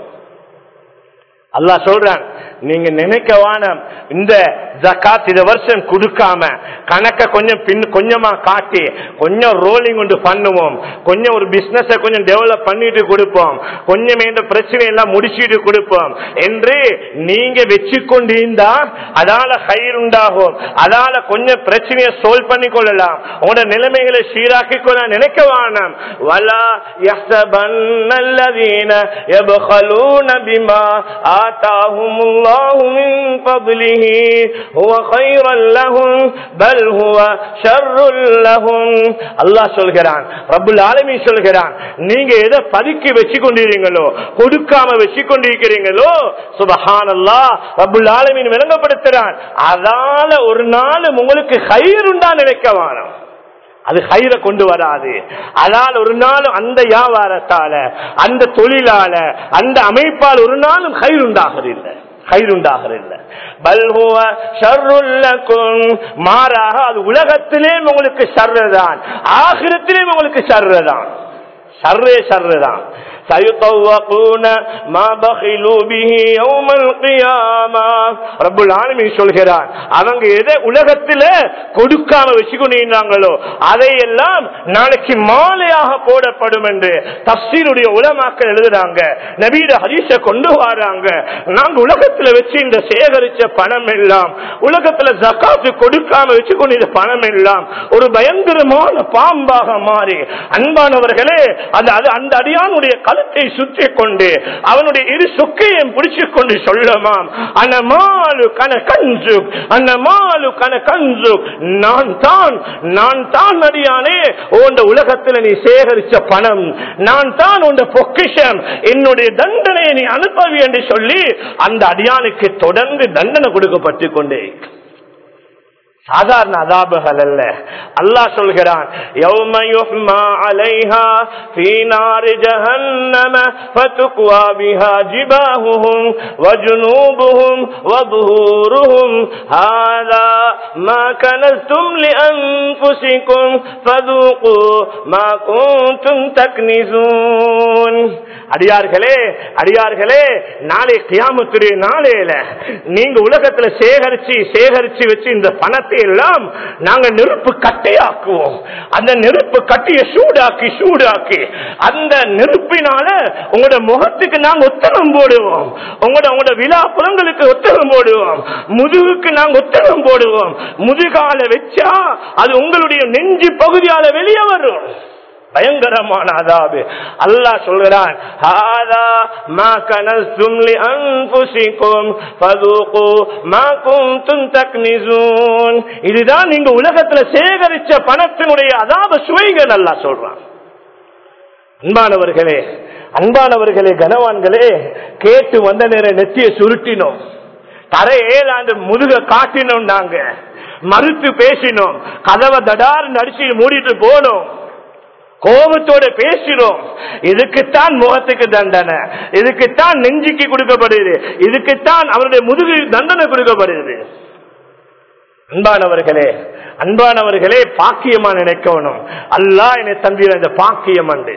Speaker 2: அல்லாஹ் சொல்றான் நீங்க நினைக்க வானம் இந்த ஜக்காத் இந்த வருஷம் கொடுக்காம கணக்க கொஞ்சம் பின் கொஞ்சமா காட்டி கொஞ்சம் ரோலிங் கொண்டு பண்ணுவோம் கொஞ்சம் ஒரு பிசினஸ் கொஞ்சம் டெவலப் பண்ணிட்டு கொடுப்போம் கொஞ்சம் இந்த பிரச்சனை எல்லாம் முடிச்சிட்டு கொடுப்போம் என்று நீங்க வச்சு கொண்டிருந்தா அதால கயிறு உண்டாகும் அதால கொஞ்சம் பிரச்சனையை சோல்வ் பண்ணி கொள்ளலாம் உங்களோட நிலைமைகளை சீராக்கி கொள்ள நினைக்க வேணாம் வலா யஹ்சபன்னல்லதீன யப்கலூன பிமா ஆதாஹுமுல்லாஹு மின் ஃபضله هو خيرا لهم بل هو شر لهم அல்லாஹ் சொல்கிறான் ரப்புல் ஆலமீன் சொல்கிறான் நீங்க எதை பதுக்கி வச்சு கொண்டிருக்கீங்களோ கொடுக்காம வச்சு கொண்டிருக்கிறீங்களோ சுபஹானல்லாஹ் ரப்புல் ஆலமீன் விளங்கப்படுத்துறான் அதால ஒரு நாள் உங்களுக்கு கயிறுண்டா நினைக்க வேணும் அது கயிறை கொண்டு வராது அதனால் ஒரு நாளும் அந்த வியாபாரத்தால அந்த தொழிலால அந்த அமைப்பால் ஒரு நாளும் கயிறு உண்டாகிறதில்லை கயிறு உண்டாகிறதில்லை பல்ஹுவ ஷர்ருல்லக்கும் மாறாக அது உலகத்திலே உங்களுக்கு ஷர்றதான் ஆகிரத்திலே உங்களுக்கு ஷர்றதான் ஷர்ரே ஷர்றதான் سيطوقون ما بخلوا به يوم القيامة رب العالمين சொல்கிறார் அவங்க எதை உலகத்துல கொடுக்காம வச்சுக்கொண்டாங்களோ அதையெல்லாம் நாளைக்கு மாலையாக போடப்படும் என்று தப்சீருடைய உலமாக்கள் எழுதுறாங்க நபீட ஹரிச கொண்டு வராங்க நாங்க உலகத்துல வச்சு இந்த சேகரிச்ச பணம் எல்லாம் உலகத்துல ஜக்காத்து கொடுக்காம வச்சு கொண்ட பணம் எல்லாம் ஒரு பயங்கரமான பாம்பாக மாறி அன்பானவர்களே அந்த அது அந்த அடியானுடைய கழுத்தை சுற்றி கொண்டு அவனுடைய இரு சொக்கையும் பிடிச்சு கொண்டு சொல்லமாம் அனமாலு கன கஞ்சு அனமாலு கன கஞ்சு நான் தான் நான் தான் அடியானே உண்ட உலகத்துல நீ சேகரிச்ச பணம் நான் தான் உண்ட பொக்கிஷம் என்னுடைய தண்டனையை நீ அனுப்பவி என்று சொல்லி அந்த அடியானுக்கு தொடர்ந்து தண்டனை கொடுக்கப்பட்டு கொண்டே சாதாரண அதாபுகள் அல்ல அல்லாஹ் சொல்கிறான் يوم يحمى عليها في نار جهنم فتقوى بها جباههم وجنوبهم وظهورهم هذا ما كنزتم لأنفسكم فذوقوا ما كنتم تكنزون அடியார்களே அடியார்களே நாளை கியாமத்துடைய நாளையில நீங்க உலகத்துல சேகரிச்சு சேகரிச்சு வச்சு இந்த பணத்தை எல்லாம் நாங்க நெருப்பு கட்டையாக்குவோம் அந்த நெருப்பு கட்டிய சூடாக்கி சூடாக்கி அந்த நெருப்பினால உங்களோட முகத்துக்கு நாங்க ஒத்தனம் போடுவோம் உங்களோட உங்களோட விழா புலங்களுக்கு ஒத்தனம் போடுவோம் முதுகுக்கு நாங்க ஒத்தனம் போடுவோம் முதுகால வச்சா அது உங்களுடைய நெஞ்சு பகுதியால வெளியே வரும் பயங்கரமான அதாபு அல்லாஹ் சொல்கிறான் ஹாதா மா கனஸ்தும் லி அன்ஃபுசிக்கும் ஃபதுகு மா குன்தும் தக்னிசூன் இதுதான் நீங்க உலகத்துல சேகரிச்ச பணத்தினுடைய அதாப சுவைகள் அல்லாஹ் சொல்றான் அன்பானவர்களே அன்பானவர்களே கனவான்களே கேட்டு வந்த நேரம் நெத்திய சுருட்டினோம் தரை ஏழாண்டு முதுக காட்டினோம் நாங்க மறுத்து பேசினோம் கதவை தடார் நடிச்சு மூடிட்டு போனோம் கோபத்தோட பேசினோம் இதுக்குத்தான் முகத்துக்கு தண்டனை இதுக்குத்தான் நெஞ்சுக்கு கொடுக்கப்படுது இதுக்குத்தான் அவருடைய முதுகு தண்டனை கொடுக்கப்படுது அன்பானவர்களே அன்பானவர்களே பாக்கியமா நினைக்கணும் அல்லாஹ் என்னை தம்பிர இந்த பாக்கியம் அண்டு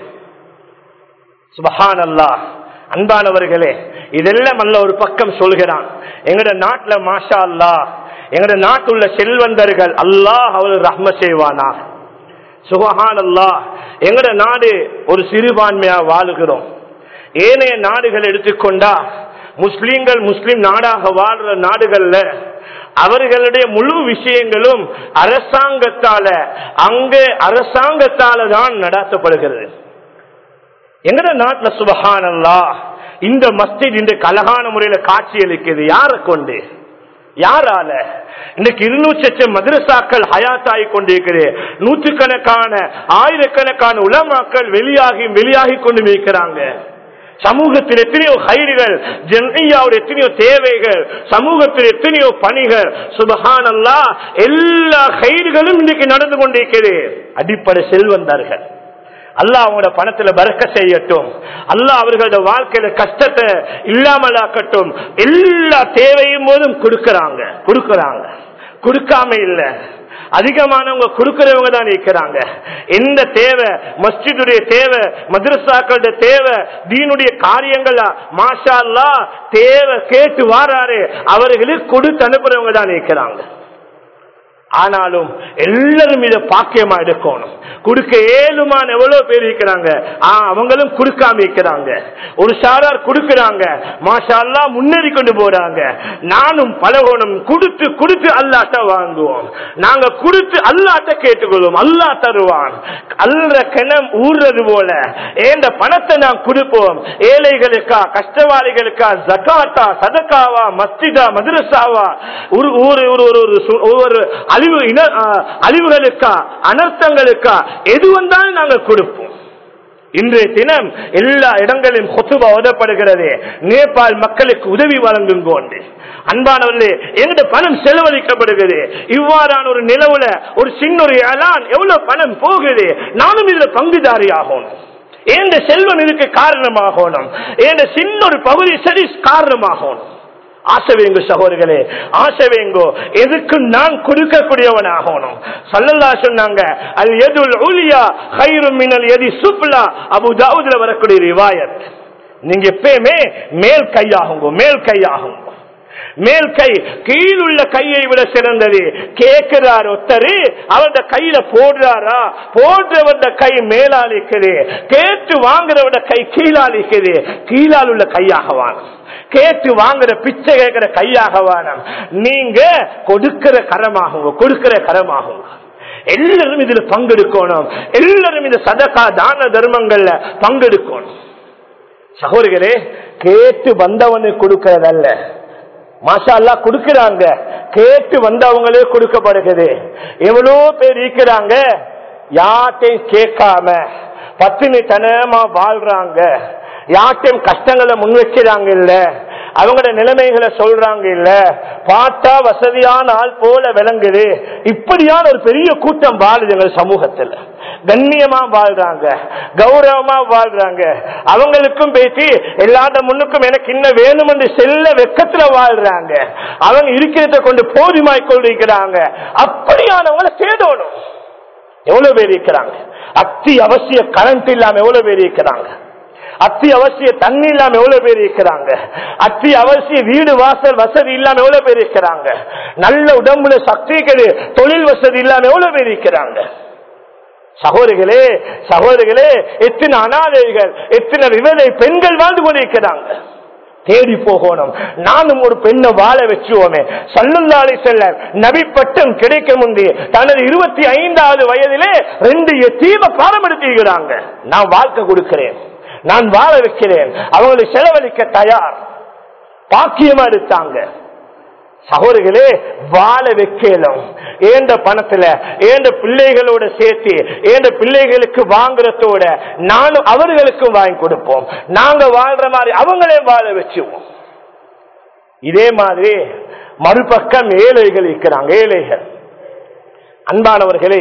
Speaker 2: சுபஹான் அல்லாஹ் அன்பானவர்களே இதெல்லாம் அல்ல ஒரு பக்கம் சொல்கிறான் எங்கட நாட்டுல மாஷா அல்லாஹ் எங்கட நாட்டுள்ள செல்வந்தர்கள் அல்லாஹ் அவர் ரஹ்ம செய்வானா சுபஹான் அல்லாஹ் எங்கட நாடு ஒரு சிறுபான்மையா வாழுகிறோம் ஏனைய நாடுகள் எடுத்துக்கொண்டா முஸ்லீம்கள் முஸ்லிம் நாடாக வாழ்ற நாடுகள்ல அவர்களுடைய முழு விஷயங்களும் அரசாங்கத்தால அங்கே அரசாங்கத்தால தான் நடத்தப்படுகிறது எங்கட நாட்டுல சுபஹான் அல்லாஹ் இந்த மஸ்ஜித் இந்த கலகான முறையில காட்சி அளிக்குது யாரை கொண்டு யாரால இன்னைக்கு இருநூற்றி லட்சம் மதரசாக்கள் ஹயாத்தாகி கொண்டிருக்கிறது நூற்றுக்கணக்கான ஆயிரக்கணக்கான உலமாக்கள் வெளியாகி வெளியாகி கொண்டு இருக்கிறாங்க சமூகத்தில் எத்தனையோ கைடுகள் ஜென்னையாவுடைய எத்தனையோ தேவைகள் சமூகத்தில் எத்தனையோ பணிகள் சுபஹான் அல்லா எல்லா கைடுகளும் இன்னைக்கு நடந்து கொண்டிருக்கிறது அடிப்படை செல்வந்தார்கள் அல்லாஹ் அவங்களோட பணத்துல பறக்க செய்யட்டும் அல்லாஹ் அவர்களோட வாழ்க்கையில கஷ்டத்தை இல்லாமலாக்கட்டும் எல்லா தேவையும் போதும் கொடுக்கறாங்க கொடுக்கறாங்க கொடுக்காம இல்ல அதிகமானவங்க கொடுக்கிறவங்க தான் இருக்கிறாங்க எந்த தேவை மஸ்ஜிதுடைய தேவை மதரசாக்களோட தேவை தீனுடைய காரியங்கள் மாஷா அல்லா தேவை கேட்டு வாராரு அவர்களுக்கு கொடுத்து அனுப்புறவங்க தான் இருக்கிறாங்க ஆனாலும் எல்லாரும் இதை பாக்கியமா எடுக்கணும் கொடுக்க ஏழுமான எவ்வளவு பேர் இருக்கிறாங்க அவங்களும் கொடுக்காம இருக்கிறாங்க ஒரு சாரார் கொடுக்கிறாங்க மாஷா அல்லா முன்னேறி கொண்டு போறாங்க நானும் பலகோணம் கொடுத்து கொடுத்து அல்லாட்ட வாங்குவோம் நாங்க கொடுத்து அல்லாட்ட கேட்டுக்கொள்வோம் அல்லா தருவான் அல்ல கிணம் ஊர்றது போல ஏந்த பணத்தை நான் கொடுப்போம் ஏழைகளுக்கா கஷ்டவாளிகளுக்கா ஜக்காத்தா சதக்காவா மஸ்ஜிதா மதுரசாவா ஒரு ஒரு ஒரு ஒரு அழிவு இன அழிவுகளுக்கா அனர்த்தங்களுக்கா எது வந்தாலும் நாங்கள் கொடுப்போம் இன்றைய தினம் எல்லா இடங்களிலும் கொத்துபா ஓதப்படுகிறது நேபாள் மக்களுக்கு உதவி வழங்கும் கொண்டு அன்பானவர்களே எங்கிட்ட பணம் செலவழிக்கப்படுகிறது இவ்வாறான ஒரு நிலவுல ஒரு சின்ன ஒரு அலான் எவ்வளவு பணம் போகுது நானும் இதுல பங்குதாரி ஆகணும் ஏந்த செல்வம் இதுக்கு காரணமாகணும் ஏந்த சின்ன ஒரு பகுதி சரி காரணமாகணும் ஆசை வேங்கு சகோதரர்களே ஆசை வேங்கோ எதுக்கு நான் கொடுக்கக்கூடியவன் ஆகணும் சல்லல்லா சொன்னாங்க அல் எதுல் ஊலியா ஹைரும் மினல் எதி சுப்லா அபு தாவூதுல வரக்கூடிய ரிவாயத் நீங்க எப்பயுமே மேல் கையாகுங்க மேல் கையாகுங்க மேல் கை கீழுள்ள கையை விட சிறந்தது கேட்கிறார் ஒத்தரு அவருடைய கையில போடுறாரா போடுறவருடைய கை மேலாளிக்குது கேட்டு வாங்குறவருடைய கை கீழாளிக்குது கீழால் உள்ள கையாக வானம் கேட்டு வாங்குற பிச்சை கேட்கிற கையாக வானம் நீங்க கொடுக்கிற கரமாகுங்க கொடுக்கிற கரமாகுங்க எல்லாரும் இதுல பங்கெடுக்கணும் எல்லாரும் இந்த சதகா தான தர்மங்கள்ல பங்கெடுக்கணும் சகோதரர்களே கேட்டு வந்தவனுக்கு கொடுக்கறதல்ல மாஷா அல்லா கொடுக்கிறாங்க கேட்டு வந்தவங்களே கொடுக்கப்படுகிறது எவ்வளோ பேர் இருக்கிறாங்க யார்ட்டையும் கேட்காம பத்தினி தனமா வாழ்றாங்க யார்ட்டையும் கஷ்டங்களை முன் வைக்கிறாங்க இல்ல அவங்களோட நிலைமைகளை சொல்றாங்க இல்ல பார்த்தா வசதியான ஆள் போல விளங்குது இப்படியான ஒரு பெரிய கூட்டம் வாழுது எங்கள் சமூகத்துல கண்ணியமா வாழ்றாங்க கௌரவமா வாழ்றாங்க அவங்களுக்கும் பேசி எல்லாத்த முன்னுக்கும் எனக்கு இன்னும் வேணும் என்று செல்ல வெக்கத்துல வாழ்றாங்க அவங்க இருக்கிறத கொண்டு போதுமாய் கொண்டிருக்கிறாங்க அப்படியானவங்களை தேடணும் எவ்வளவு பேர் இருக்கிறாங்க அத்தி அவசிய கரண்ட் இல்லாம எவ்வளவு பேர் இருக்கிறாங்க அத்தி அவசிய தண்ணி இல்லாம எவ்வளவு பேர் இருக்கிறாங்க அத்தி அவசிய வீடு வாசல் வசதி இல்லாம எவ்வளவு பேர் இருக்கிறாங்க நல்ல உடம்புல சக்திகள் தொழில் வசதி இல்லாம எவ்வளவு பேர் இருக்கிறாங்க சகோதரிகளே சகோதரிகளே எத்தனை அனாதைகள் எத்தனை விவதை பெண்கள் வாழ்ந்து கொண்டிருக்கிறாங்க தேடி போகணும் நானும் ஒரு பெண்ணை வாழ வச்சுவோமே சல்லுல்லாலை செல்ல நபி பட்டம் கிடைக்க முந்தைய தனது இருபத்தி ஐந்தாவது வயதிலே ரெண்டு தீவ பாரம்படுத்திக்கிறாங்க நான் வாழ்க்கை கொடுக்கிறேன் நான் வாழ வைக்கிறேன் அவங்களை செலவழிக்க தயார் பாக்கியமா எடுத்தாங்க சகோதரிகளே வாழ வைக்கலும் ஏண்ட பணத்துல ஏண்ட பிள்ளைகளோட சேர்த்து ஏண்ட பிள்ளைகளுக்கு வாங்குறதோட நானும் அவர்களுக்கும் வாங்கி கொடுப்போம் நாங்க வாழ்ற மாதிரி அவங்களே வாழ வச்சுவோம் இதே மாதிரி மறுபக்கம் ஏழைகள் இருக்கிறாங்க ஏழைகள் அன்பானவர்களே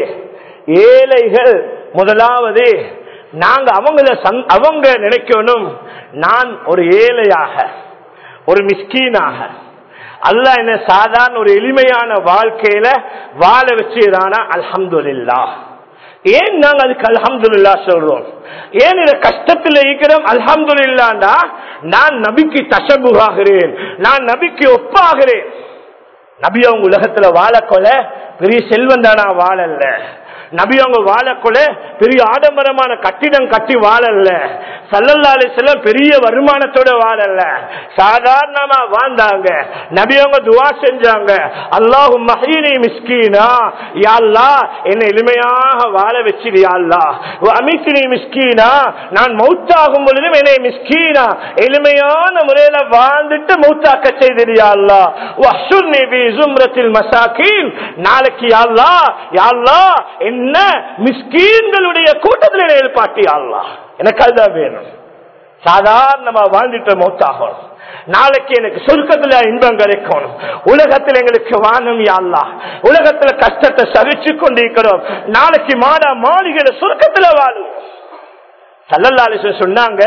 Speaker 2: ஏழைகள் முதலாவது நாங்க அவங்கள அவங்க நினைக்கணும் நான் ஒரு ஏழையாக ஒரு மிஸ்கீனாக அல்ல என்ன சாதாரண ஒரு எளிமையான வாழ்க்கையில வாழ வச்சுதானா அல்ஹம்துல்லா ஏன் நாங்க அதுக்கு அல்ஹம்துல்லா சொல்றோம் ஏன் இத கஷ்டத்தில் இருக்கிறோம் அல்ஹம்துல்லாண்டா நான் நபிக்கு தசபுகாகிறேன் நான் நபிக்கு ஒப்பாகிறேன் நபி அவங்க உலகத்துல வாழக்கொல பெரிய செல்வம் தானா வாழல்ல நபி அவங்க வாழக்கொல பெரிய ஆடம்பரமான கட்டிடம் கட்டி வாழல்ல சல்லல்லாலே செல்லம் பெரிய வருமானத்தோட வாழல்ல சாதாரணமா வாழ்ந்தாங்க நபி அவங்க துவா செஞ்சாங்க அல்லாஹு மஹீனி மிஸ்கீனா யாழ்லா என்னை எளிமையாக வாழ வச்சிரு யாழ்லா அமித்தினி மிஸ்கீனா நான் மௌத்தாகும் பொழுதும் என்னை மிஸ்கீனா எளிமையான முறையில வாழ்ந்துட்டு மௌத்தாக்க செய்திரு யாழ்லா வஹ்ஷுர்னி பி ஜும்ரத்தில் மசாக்கீன் நாளைக்கு யாழ்லா யாழ்லா என்ன மிஸ்கீன்களுடைய கூட்டத்தில் எழுப்பாட்டி யாழ்லா எனக்கு அதுதான் வேணும் சாதாரணமா வாழ்ந்துட்டு மௌத்தாகணும் நாளைக்கு எனக்கு சொர்க்கத்துல இன்பம் கிடைக்கணும் உலகத்தில் எங்களுக்கு வானம் யாழ்லா உலகத்துல கஷ்டத்தை சகிச்சு கொண்டிருக்கிறோம் நாளைக்கு மாடா மாளிகையில சொர்க்கத்துல வாழுவோம் சல்லல்லாலிச சொன்னாங்க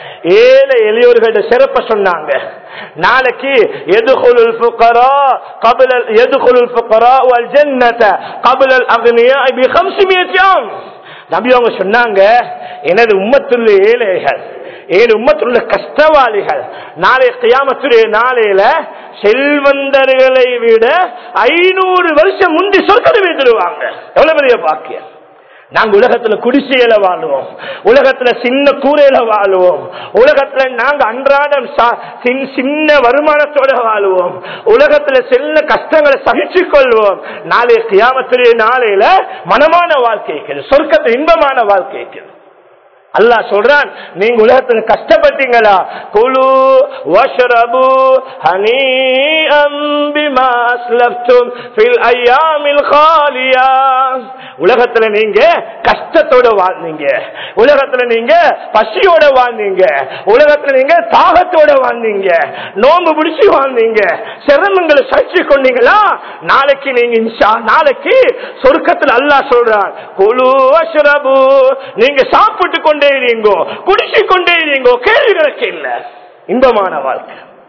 Speaker 2: ஏழை எளியோர்களோட சிறப்ப சொன்னாங்க நாளைக்கு எதுகுலுல் புகரா கபிலல் எதுகுலுல் புகரா வல் ஜன்னத கபிலல் அக்னியா பி 500 ஆம் நபி அவங்க சொன்னாங்க எனது உம்மத்துள்ள ஏழைகள் ஏழு உம்மத்துள்ள கஷ்டவாளிகள் நாளை கியாமத்துடைய நாளையில செல்வந்தர்களை விட ஐநூறு வருஷம் முந்தி சொர்க்கத்தை வைத்துடுவாங்க எவ்வளவு பெரிய பாக்கியம் நாங்க உலகத்துல குடிசையில வாழுவோம் உலகத்துல சின்ன கூரையில வாழுவோம் உலகத்துல நாங்க அன்றாடம் சின்ன வருமானத்தோட வாழுவோம் உலகத்துல சின்ன கஷ்டங்களை சகிச்சு கொள்வோம் நாளைய கியாமத்துடைய நாளையில மனமான வாழ்க்கைக்கு சொர்க்கத்து இன்பமான வாழ்க்கைக்கு அல்லாஹ் சொல்றான் நீங்க உலகத்துல கஷ்டப்பட்டீங்களா குழு வஷ்ரபு ஹனி அம்பிமா அஸ்லப்தும் ஃபில் ஐயாமில் காலியா உலகத்துல நீங்க கஷ்டத்தோட வாழ்ந்தீங்க உலகத்துல நீங்க பசியோட வாழ்ந்தீங்க உலகத்துல நீங்க தாகத்தோட வாழ்ந்தீங்க நோம்பு பிடிச்சு வாழ்ந்தீங்க சிரமங்களை சகிச்சு கொண்டீங்களா நாளைக்கு நீங்க இன்ஷா நாளைக்கு சொர்க்கத்துல அல்லாஹ் சொல்றான் குழு வஷ்ரபு நீங்க சாப்பிட்டு கொண்டே இருங்கோ குடிச்சு கொண்டே இருங்கோ கேள்வி கணக்கு இல்ல இன்பமான வாழ்க்கை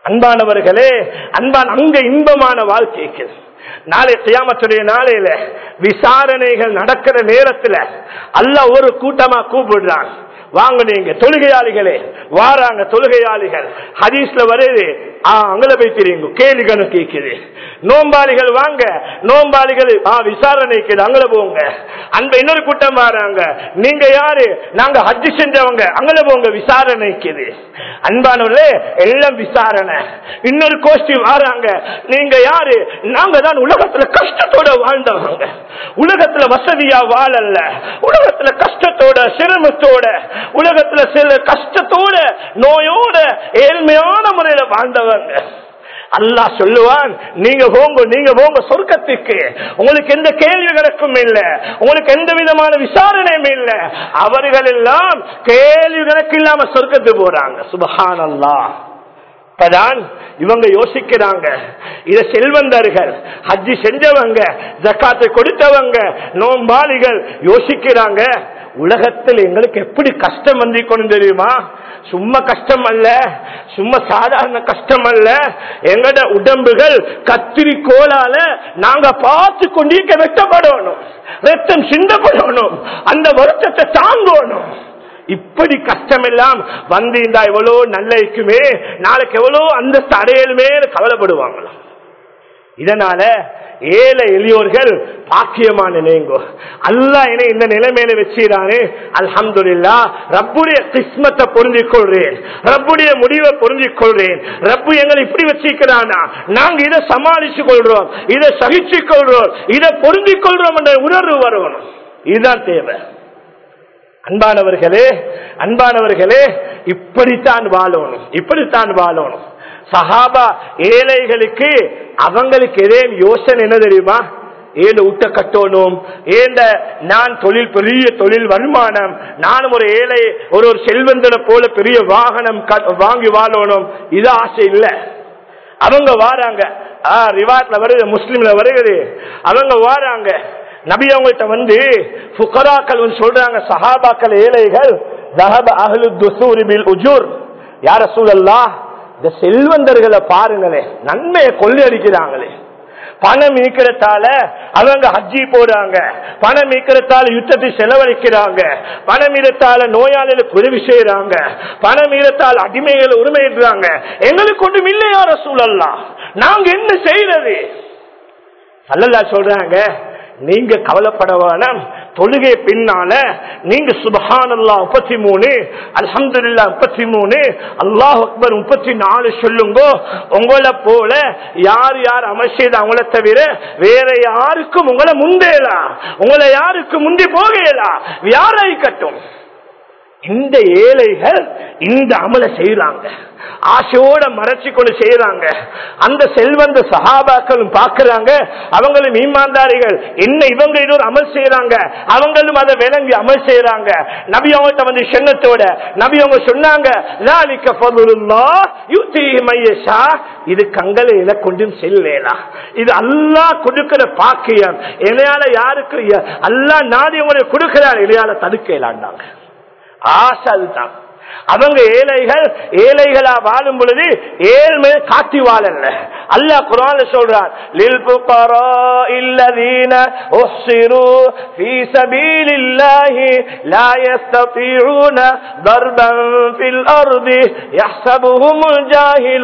Speaker 2: அன்பானவர்களே அன்பான் அங்க இன்பமான வாழ்க்கைக்கு நாளை கியாமத்துடைய நாளையில விசாரணைகள் நடக்கிற நேரத்துல அல்லாஹ் ஒரு கூட்டமா கூப்பிடுறான் வாங்க நீங்க தொழுகையாளிகளே வாராங்க தொழுகையாளிகள் ஹதீஸ்ல வருது ஆ, அங்கல போய் தெரியுங்க கேள்வி கணக்கு கேட்குது நோம்பாளிகள் வாங்க நோம்பாளிகள் ஆ விசாரணைக்கு அங்கல போங்க அந்த இன்னொரு கூட்டம் வராங்க நீங்க யாரு நாங்க ஹஜ்ஜி செஞ்சவங்க அங்கல போங்க விசாரணைக்குது அன்பானவர்களே எல்லாம் விசாரணை இன்னொரு கோஷ்டி வராங்க நீங்க யாரு நாங்க தான் உலகத்துல கஷ்டத்தோட வாழ்ந்தவங்க உலகத்துல வசதியா வாழல உலகத்துல கஷ்டத்தோட சிரமத்தோட உலகத்துல சில கஷ்டத்தோட நோயோட ஏழ்மையான முறையில வாழ்ந்தவங்க அல்லாஹ் சொல்லுவான் நீங்க போங்க நீங்க போங்க சொர்க்கத்துக்கு உங்களுக்கு எந்த கேள்வி கணக்கும் இல்ல உங்களுக்கு எந்த விதமான விசாரணையும் இல்ல அவர்கள் எல்லாம் கேள்வி கணக்கு இல்லாம சொர்க்கத்துக்கு போறாங்க சுபஹான் அல்லாஹ் இப்பதான் இவங்க யோசிக்கிறாங்க இத செல்வந்தர்கள் ஹஜ்ஜி செஞ்சவங்க ஜக்காத்தை கொடுத்தவங்க நோம்பாளிகள் யோசிக்கிறாங்க உலகத்தில் எங்களுக்கு எப்படி கஷ்டம் வந்து கொண்டு தெரியுமா சும்மா கஷ்டம் அல்ல சும்மா சாதாரண கஷ்டம் அல்ல எங்கட உடம்புகள் கத்திரிக்கோளால நாங்க பார்த்து கொண்டிருக்க வெட்டப்படணும் ரத்தம் சிந்தப்படணும் அந்த வருத்தத்தை தாங்கணும் இப்படி கஷ்டம் எல்லாம் வந்து இந்த எவ்வளவு நல்ல இருக்குமே நாளைக்கு எவ்வளவு அந்த அடையலுமே கவலைப்படுவாங்களாம் இதனால ஏழை எளியோர்கள் பாக்கியமான நினைங்கோ அல்லாஹ் என்னை இந்த நிலைமையில வச்சுறானே அல்ஹம்துலில்லா ரப்புடைய கிஸ்மத்தை புரிஞ்சிக் கொள்றேன் ரப்புடைய முடிவை புரிஞ்சிக் கொள்றேன் ரப்பு எங்களை இப்படி வச்சிருக்கிறானா நாங்க இதை சமாளிச்சு கொள்றோம் இதை சகிச்சு கொள்றோம் இதை புரிஞ்சிக் கொள்றோம் என்ற உணர்வு வரணும் இதுதான் தேவை அன்பானவர்களே அன்பானவர்களே இப்படித்தான் வாழணும் இப்படித்தான் வாழணும் சஹாபா ஏழைகளுக்கு அவங்களுக்கு எதேன் யோசனை என்ன தெரியுமா ஏன் ஊட்ட கட்டணும் ஏண்ட நான் தொழில் பெரிய தொழில் வருமானம் நானும் ஒரு ஏழை ஒரு ஒரு செல்வந்தனை போல பெரிய வாகனம் க- வாங்கி வாழணும் இது ஆசை இல்லை அவங்க வாராங்க ஆ, ரிவாட்ல வருது முஸ்லிம்ல வருகிறது அவங்க வாராங்க நபி அவங்கள்ட்ட வந்து புகராக்கள் வந்து சொல்றாங்க சஹாபாக்கள் ஏழைகள் ذهب أهل الدثور بالأجور يا رسول الله இந்த செல்வந்தர்களை பாருங்களே நன்மையை கொள்ளையடிக்கிறாங்களே பணம் ஈக்கிறதால அவங்க ஹஜ்ஜி போறாங்க பணம் ஈக்கிறதால யுத்தத்தை செலவழிக்கிறாங்க பணம் ஈரத்தால நோயாளிகளுக்கு உதவி செய்யறாங்க பணம் ஈரத்தால் அடிமைகளை உரிமையிடுறாங்க எங்களுக்கு ஒன்றும் இல்லையா ரசூலல்லா நாங்க என்ன செய்யறது அல்லல்லா சொல்றாங்க நீங்க கவலைப்பட வேணாம் தொழுகை பின்னால நீங்க சுபஹானல்லா முப்பத்தி மூணு அல்ஹம்துலில்லா முப்பத்தி மூணு அல்லாஹ் அக்பர் முப்பத்தி நாலு சொல்லுங்க உங்களை போல யார் யார் அமல் செய்த அவங்கள தவிர வேற யாருக்கும் உங்களை முந்தேலா உங்களை யாருக்கு முந்தி போகலா யாராய்க்கட்டும் இந்த ஏழைகள் இந்த அமலை செய்யறாங்க ஆசையோட மறைச்சு கொண்டு செய்யறாங்க அந்த செல்வந்த சகாபாக்களும் பார்க்கறாங்க அவங்களும் ஈமான்தாரிகள் என்ன இவங்க இன்னொரு அமல் செய்யறாங்க அவங்களும் அதை விளங்கி அமல் செய்யறாங்க நபி அவங்கள்ட்ட வந்து சென்னத்தோட நபி அவங்க சொன்னாங்க "ذَلِكَ فَضْلُ اللَّهِ يُؤْتِيهِ مَن يَشَاءُ." இது கங்களையில கொண்டும் செல்லேலாம் இது அல்லாஹ் கொடுக்கிற பாக்கியம் இலையால யாருக்கு அல்லாஹ் நாடி உங்களுக்கு கொடுக்கிறார் இலையால தடுக்கலாண்டாங்க ஆசை அதுதான் அவங்க ஏழைகள் ஏழைகளா வாழும் பொழுது ஏழ்மை காட்டி வாழல அல்லாஹ் குரான் சொல்றார் லில் فقراء الذين احصروا في سبيل الله لا يستطيعون ضربا في الارض يحسبهم الجاهل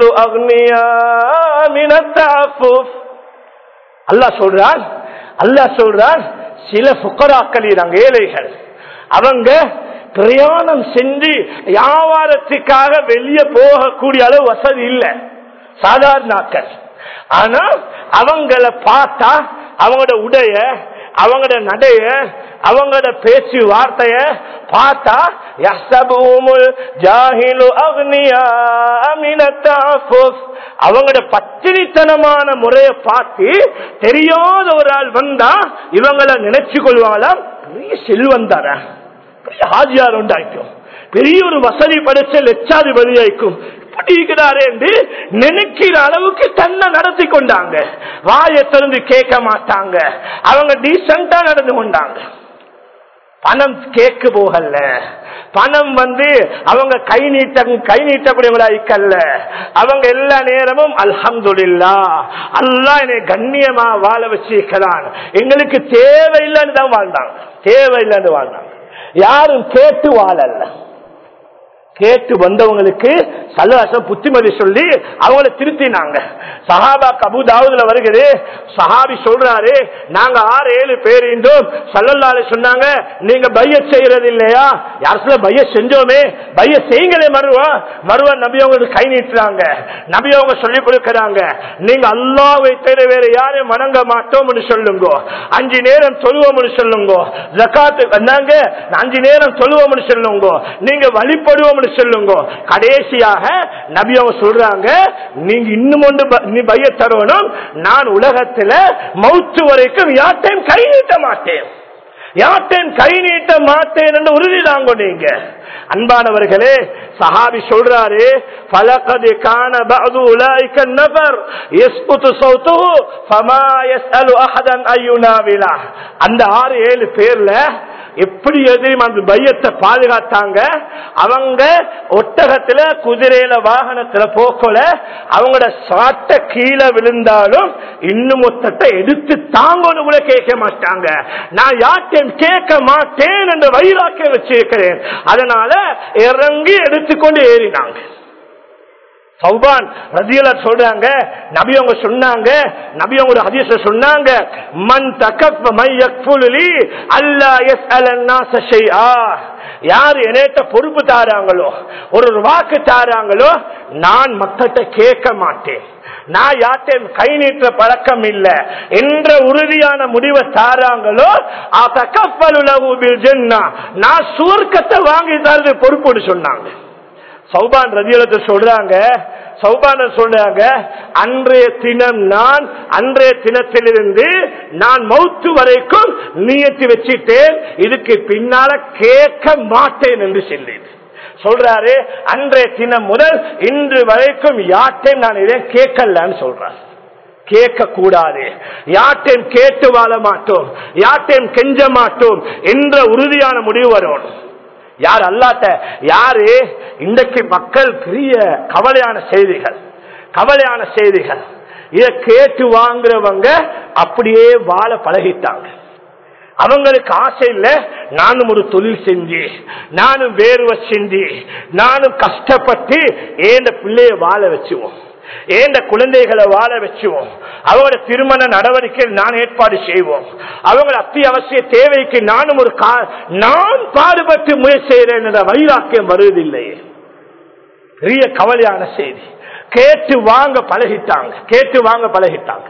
Speaker 2: اغنياء من التعفف அல்லாஹ் சொல்றான் அல்லாஹ் சொல்றான் சில புக்கராக்கள் நாங்க ஏழைகள் அவங்க பிரயாணம் செஞ்சு வியாபாரத்துக்காக வெளியே போகக்கூடிய அளவு வசதி இல்லை சாதாரணாக்கள் ஆனா அவங்கள பார்த்தா அவங்களோட உடைய அவங்களோட நடைய அவங்களோட பேச்சு வார்த்தைய பார்த்தா யஹ்சபூமுல் ஜாஹிலு அக்னியா மினத்தாஃபுஃப் அவங்களோட பத்தினித்தனமான முறையை பார்த்து தெரியாத ஒரு ஆள் வந்தா இவங்கள நினைச்சு கொள்வாங்களாம் பெரிய செல்வந்தார பெரிய ஹாஜியார் உண்டாக்கும் பெரிய ஒரு வசதி படைச்ச லட்சாதிபதியாய்க்கும் இருக்கிறாரு என்று நினைக்கிற அளவுக்கு தன்னை நடத்தி கொண்டாங்க வாயை திறந்து கேட்க மாட்டாங்க அவங்க டீசெண்டா நடந்து கொண்டாங்க பணம் கேக்கு போகல பணம் வந்து அவங்க கை நீட்ட கை நீட்டக்கூடியவங்களா இருக்கல்ல அவங்க எல்லா நேரமும் அல்ஹம்துலில்லா அல்லாஹ் என்னை கண்ணியமா வாழ வச்சிருக்கிறான் எங்களுக்கு தேவையில்லைன்னு தான் வாழ்ந்தாங்க தேவையில்லைன்னு வாழ்ந்தாங்க யாரும் கேட்டு வாழல்ல கேட்டு வந்தவங்களுக்கு சல்லாசம் புத்திமதி சொல்லி அவங்கள திருத்தினாங்க சஹாபா கபூதாவுதுல வருகிறது சஹாபி சொல்றாரு நாங்க ஆறு ஏழு பேர் இருந்தோம் சல்லல்லாலே சொன்னாங்க நீங்க பைய செய்யறது இல்லையா யார் சொல்ல பைய செஞ்சோமே பைய செய்யுங்களே மருவா மருவா நபி அவங்களுக்கு கை நீட்டுறாங்க நபி அவங்க சொல்லி கொடுக்கறாங்க நீங்க அல்லாவை தவிர வேற யாரையும் வணங்க மாட்டோம்னு சொல்லுங்க அஞ்சு நேரம் தொழுவோம்னு சொல்லுங்க ஜக்காத்து வந்தாங்க அஞ்சு நேரம் தொழுவோம்னு சொல்லுங்க நீங்க வழிபடுவோம்னு சொல்லுங்க கடைசியாக நபி அவங்க சொல்றாங்க நீங்க இன்னும் ஒன்று ப- நீ பைய தரணும் நான் உலகத்துல மௌத்து வரைக்கும் யார்ட்டையும் கை நீட்ட மாட்டேன் யார்ட்டையும் கை நீட்ட மாட்டேன் என்று உறுதி தாங்க நீங்க அன்பானவர்களே சஹாபி சொல்றாரு பலகது காண பஅது உலாயிக நபர் யஸ்குது சௌத்துஹு ஃபமா யஸ்அலு அஹதன் அய்யுனாவிலா அந்த ஆறு ஏழு பேர்ல எப்படி எதிரும் அந்த பையத்தை பாதுகாத்தாங்க அவங்க ஒட்டகத்துல குதிரையில வாகனத்துல போக்கல அவங்களோட சாட்ட கீழே விழுந்தாலும் இன்னும் ஒத்தத்தை எடுத்து தாங்கன்னு கூட கேட்க மாட்டாங்க நான் யார்ட்டையும் கேட்க மாட்டேன் என்ற வைராக்கியம் வச்சிருக்கிறேன் அதனால இறங்கி எடுத்துக்கொண்டு ஏறினாங்க சௌபான் ரதியல சொல்றாங்க நபி அவங்க சொன்னாங்க நபி அவங்க ஒரு ஹதீஸ்ல சொன்னாங்க மன் தகஃப மை யக்ஃபுலி அல்லா யஸ்அலன் நாஸ ஷைஆ யார் என்னட்ட பொறுப்பு தாராங்களோ ஒரு ஒரு வாக்கு தாராங்களோ நான் மக்கள்கிட்ட கேட்க மாட்டேன் நான் யார்ட்டையும் கை நீட்ட பழக்கம் இல்ல என்ற உறுதியான முடிவை தாராங்களோ தகப்பலுலகு பில் ஜன்னா நான் சுவர்க்கத்தை வாங்கி தரது பொறுப்புன்னு சொன்னாங்க சௌபான் ரதியலத்தை சொல்றாங்க சௌபான சொல்றாங்க அன்றைய தினம் நான் அன்றைய தினத்திலிருந்து நான் மௌத்து வரைக்கும் நியத்தி வச்சிட்டேன் இதுக்கு பின்னால கேட்க மாட்டேன் என்று சொல்லி சொல்றாரு அன்றைய தினம் முதல் இன்று வரைக்கும் யார்ட்டையும் நான் இதை கேட்கலன்னு சொல்றாரு கேட்க கூடாது யார்ட்டையும் கேட்டு வாழ மாட்டோம் யார்ட்டையும் கெஞ்ச மாட்டோம் என்ற உறுதியான முடிவு வரும் யார் அல்லாட்ட யாரு இன்றைக்கு மக்கள் பெரிய கவலையான செய்திகள் கவலையான செய்திகள் இதை கேட்டு வாங்குறவங்க அப்படியே வாழ பழகிட்டாங்க அவங்களுக்கு ஆசை இல்ல நானும் ஒரு தொழில் செஞ்சு நானும் வேர்வை செஞ்சு நானும் கஷ்டப்பட்டு ஏந்த பிள்ளைய வாழ வச்சுவோம் ஏந்த குழந்தைகளை வாழ வச்சுவோம் அவங்களோட திருமண நடவடிக்கை நான் ஏற்பாடு செய்வோம் அவங்க அத்தியாவசிய தேவைக்கு நானும் ஒரு கா- நான் பாடுபட்டு முயற்சி செய்கிறேன் என்ற வைராக்கியம் வருவதில்லை பெரிய கவலையான செய்தி கேட்டு வாங்க பழகிட்டாங்க கேட்டு வாங்க பழகிட்டாங்க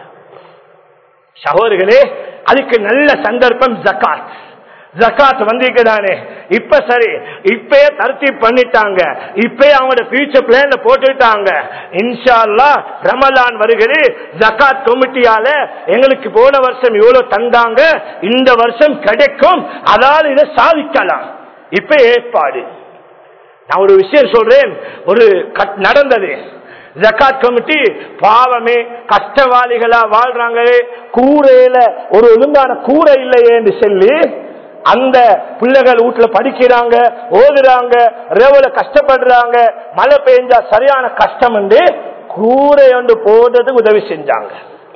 Speaker 2: சகோதரிகளே அதுக்கு நல்ல சந்தர்ப்பம் ஜக்காத் ஜக்காத் வந்திருக்குதானே இப்ப சரி இப்பயே தருத்தி பண்ணிட்டாங்க இப்பயே அவங்களோட ஃபியூச்சர் பிளான்ல போட்டுட்டாங்க இன்ஷா அல்லாஹ் ரமலான் வருகிறது ஜக்காத் கமிட்டியால எங்களுக்கு போன வருஷம் இவ்வளவு தந்தாங்க இந்த வருஷம் கிடைக்கும் அதால் இதை சாதிக்கலாம் இப்ப ஏற்பாடு நான் ஒரு விஷயம் சொல்றேன் ஒரு கட்- நடந்தது ஜக்காத் கமிட்டி பாவமே கஷ்டவாளிகளா வாழ்றாங்களே கூரையில ஒரு ஒழுங்கான கூரை இல்லையே என்று சொல்லி அந்த பிள்ளைகள் வீட்டுல படிக்கிறாங்க ஓதுறாங்க இரவுல கஷ்டப்படுறாங்க மழை பெஞ்சா சரியான கஷ்டம் என்று கூரை ஒன்று போடுறதுக்கு உதவி செஞ்சாங்க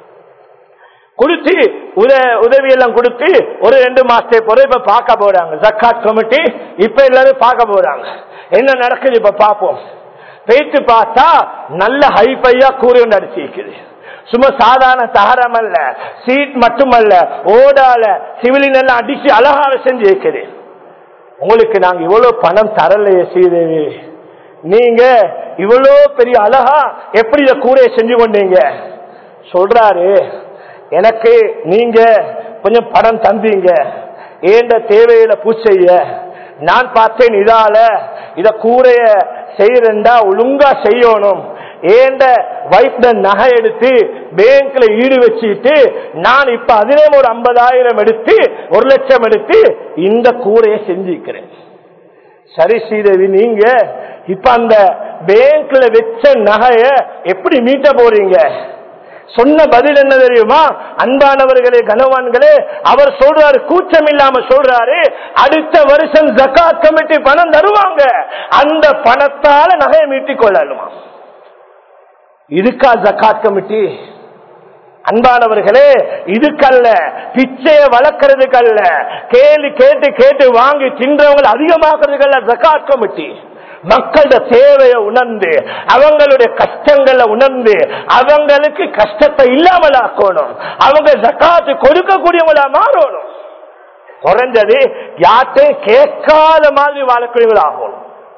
Speaker 2: கொடுத்து உத உதவி எல்லாம் கொடுத்து ஒரு ரெண்டு மாசத்துக்கு பிறகு இப்ப பார்க்க போறாங்க ஜக்காத் கமிட்டி இப்ப எல்லாரும் பார்க்க போறாங்க என்ன நடக்குது இப்ப பார்ப்போம் போயிட்டு பார்த்தா நல்ல ஹைஃபையா கூறி ஒன்று அடிச்சிருக்குது சும்மா சாதாரண தகரம் அல்ல சீட் மட்டுமல்ல ஓடால சிவிலின் எல்லாம் அடிச்சு அழகாக செஞ்சு இருக்குது உங்களுக்கு நாங்க இவ்வளவு பணம் தரலையே சீதேவி நீங்க இவ்வளவு பெரிய அழகா எப்படி இதை கூரையை செஞ்சு கொண்டீங்க சொல்றாரு எனக்கு நீங்க கொஞ்சம் பணம் தந்தீங்க ஏண்ட தேவையில பூச்செய்ய நான் பார்த்தேன் இதால இத கூரைய செய்யறா ஒழுங்கா செய்யணும் ஏண்ட வைப்ட நகை எடுத்து பேங்க்ல ஈடு வச்சுட்டு நான் இப்ப அதிலே ஒரு ஐம்பதாயிரம் எடுத்து ஒரு லட்சம் எடுத்து இந்த கூரையை செஞ்சிருக்கிறேன் சரி ஸ்ரீதேவி நீங்க இப்ப அந்த பேங்க்ல வச்ச நகைய எப்படி மீட்ட போறீங்க சொன்ன பதில் என்ன தெரியுமா அன்பானவர்களே கனவான்களே அவர் சொல்றாரு கூச்சம் இல்லாம சொல்றாரு அடுத்த வருஷம் ஜக்காத் கமிட்டி பணம் தருவாங்க அந்த பணத்தால நகையை மீட்டிக் கொள்ளலுமா இதுக்கா ஜக்காத் கமிட்டி அன்பானவர்களே இதுக்கல்ல பிச்சைய வளர்க்கறதுக்கல்ல கேள்வி கேட்டு கேட்டு வாங்கி தின்றவங்க அதிகமாக்குறதுக்கல்ல ஜக்காத் கமிட்டி மக்களோட தேவையை உணர்ந்து அவங்களுடைய கஷ்டங்களை உணர்ந்து அவங்களுக்கு கஷ்டத்தை இல்லாமல் ஆக்கணும் அவங்க ஜக்காத்து கொடுக்கக்கூடியவங்களா மாறணும் குறைஞ்சது யார்ட்டையும் கேட்காத மாதிரி வாழக்கூடியவங்களாகணும்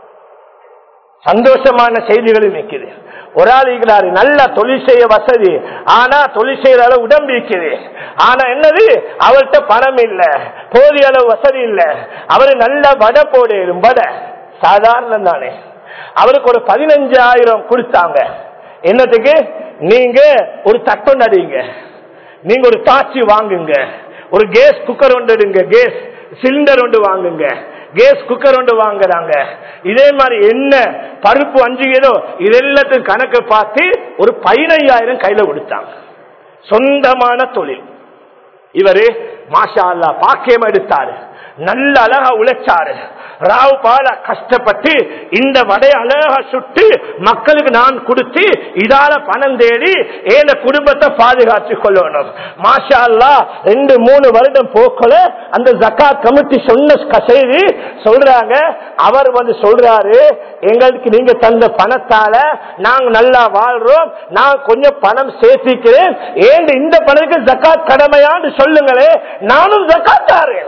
Speaker 2: சந்தோஷமான செய்திகளும் நிற்குது ஒரு ஆள் இருக்கிறாரு நல்ல தொழில் செய்ய வசதி ஆனா தொழில் செய்யற அளவு உடம்பு இருக்குது ஆனா என்னது அவர்கிட்ட பணம் இல்ல போதிய அளவு வசதி இல்ல அவரு நல்ல வடை போடும் வடை சாதாரணம் தானே அவருக்கு ஒரு பதினஞ்சாயிரம் கொடுத்தாங்க என்னத்துக்கு நீங்க ஒரு தட்டம் அடிங்க நீங்க ஒரு தாச்சி வாங்குங்க ஒரு கேஸ் குக்கர் ஒன்று எடுங்க கேஸ் சிலிண்டர் ஒன்று வாங்குங்க கேஸ் குக்கர் ஒன்று வாங்குறாங்க இதே மாதிரி என்ன பருப்பு அஞ்சு கிலோ இது எல்லாத்தையும் கணக்கு பார்த்து ஒரு பதினையாயிரம் கையில கொடுத்தாங்க சொந்தமான தொழில் இவரு மாஷா அல்லா பாக்கியம் எடுத்தாரு நல்ல அழகா உழைச்சாரு ராவ் பால கஷ்டப்பட்டு இந்த வடைய அழகா சுட்டு மக்களுக்கு நான் கொடுத்து இதால பணம் தேடி ஏன குடும்பத்தை பாதுகாத்துக் கொள்ளணும் மாஷா அல்லா ரெண்டு மூணு வருடம் போக்கல அந்த ஜக்காத் கமிட்டி சொன்ன க- செய்தி சொல்றாங்க அவர் வந்து சொல்றாரு எங்களுக்கு நீங்க தந்த பணத்தால நாங்க நல்லா வாழ்றோம் நான் கொஞ்சம் பணம் சேர்த்திக்கிறேன் ஏன் இந்த பணத்துக்கு ஜக்காத் கடமையான்னு சொல்லுங்களே நானும் ஜக்காத் தாரேன்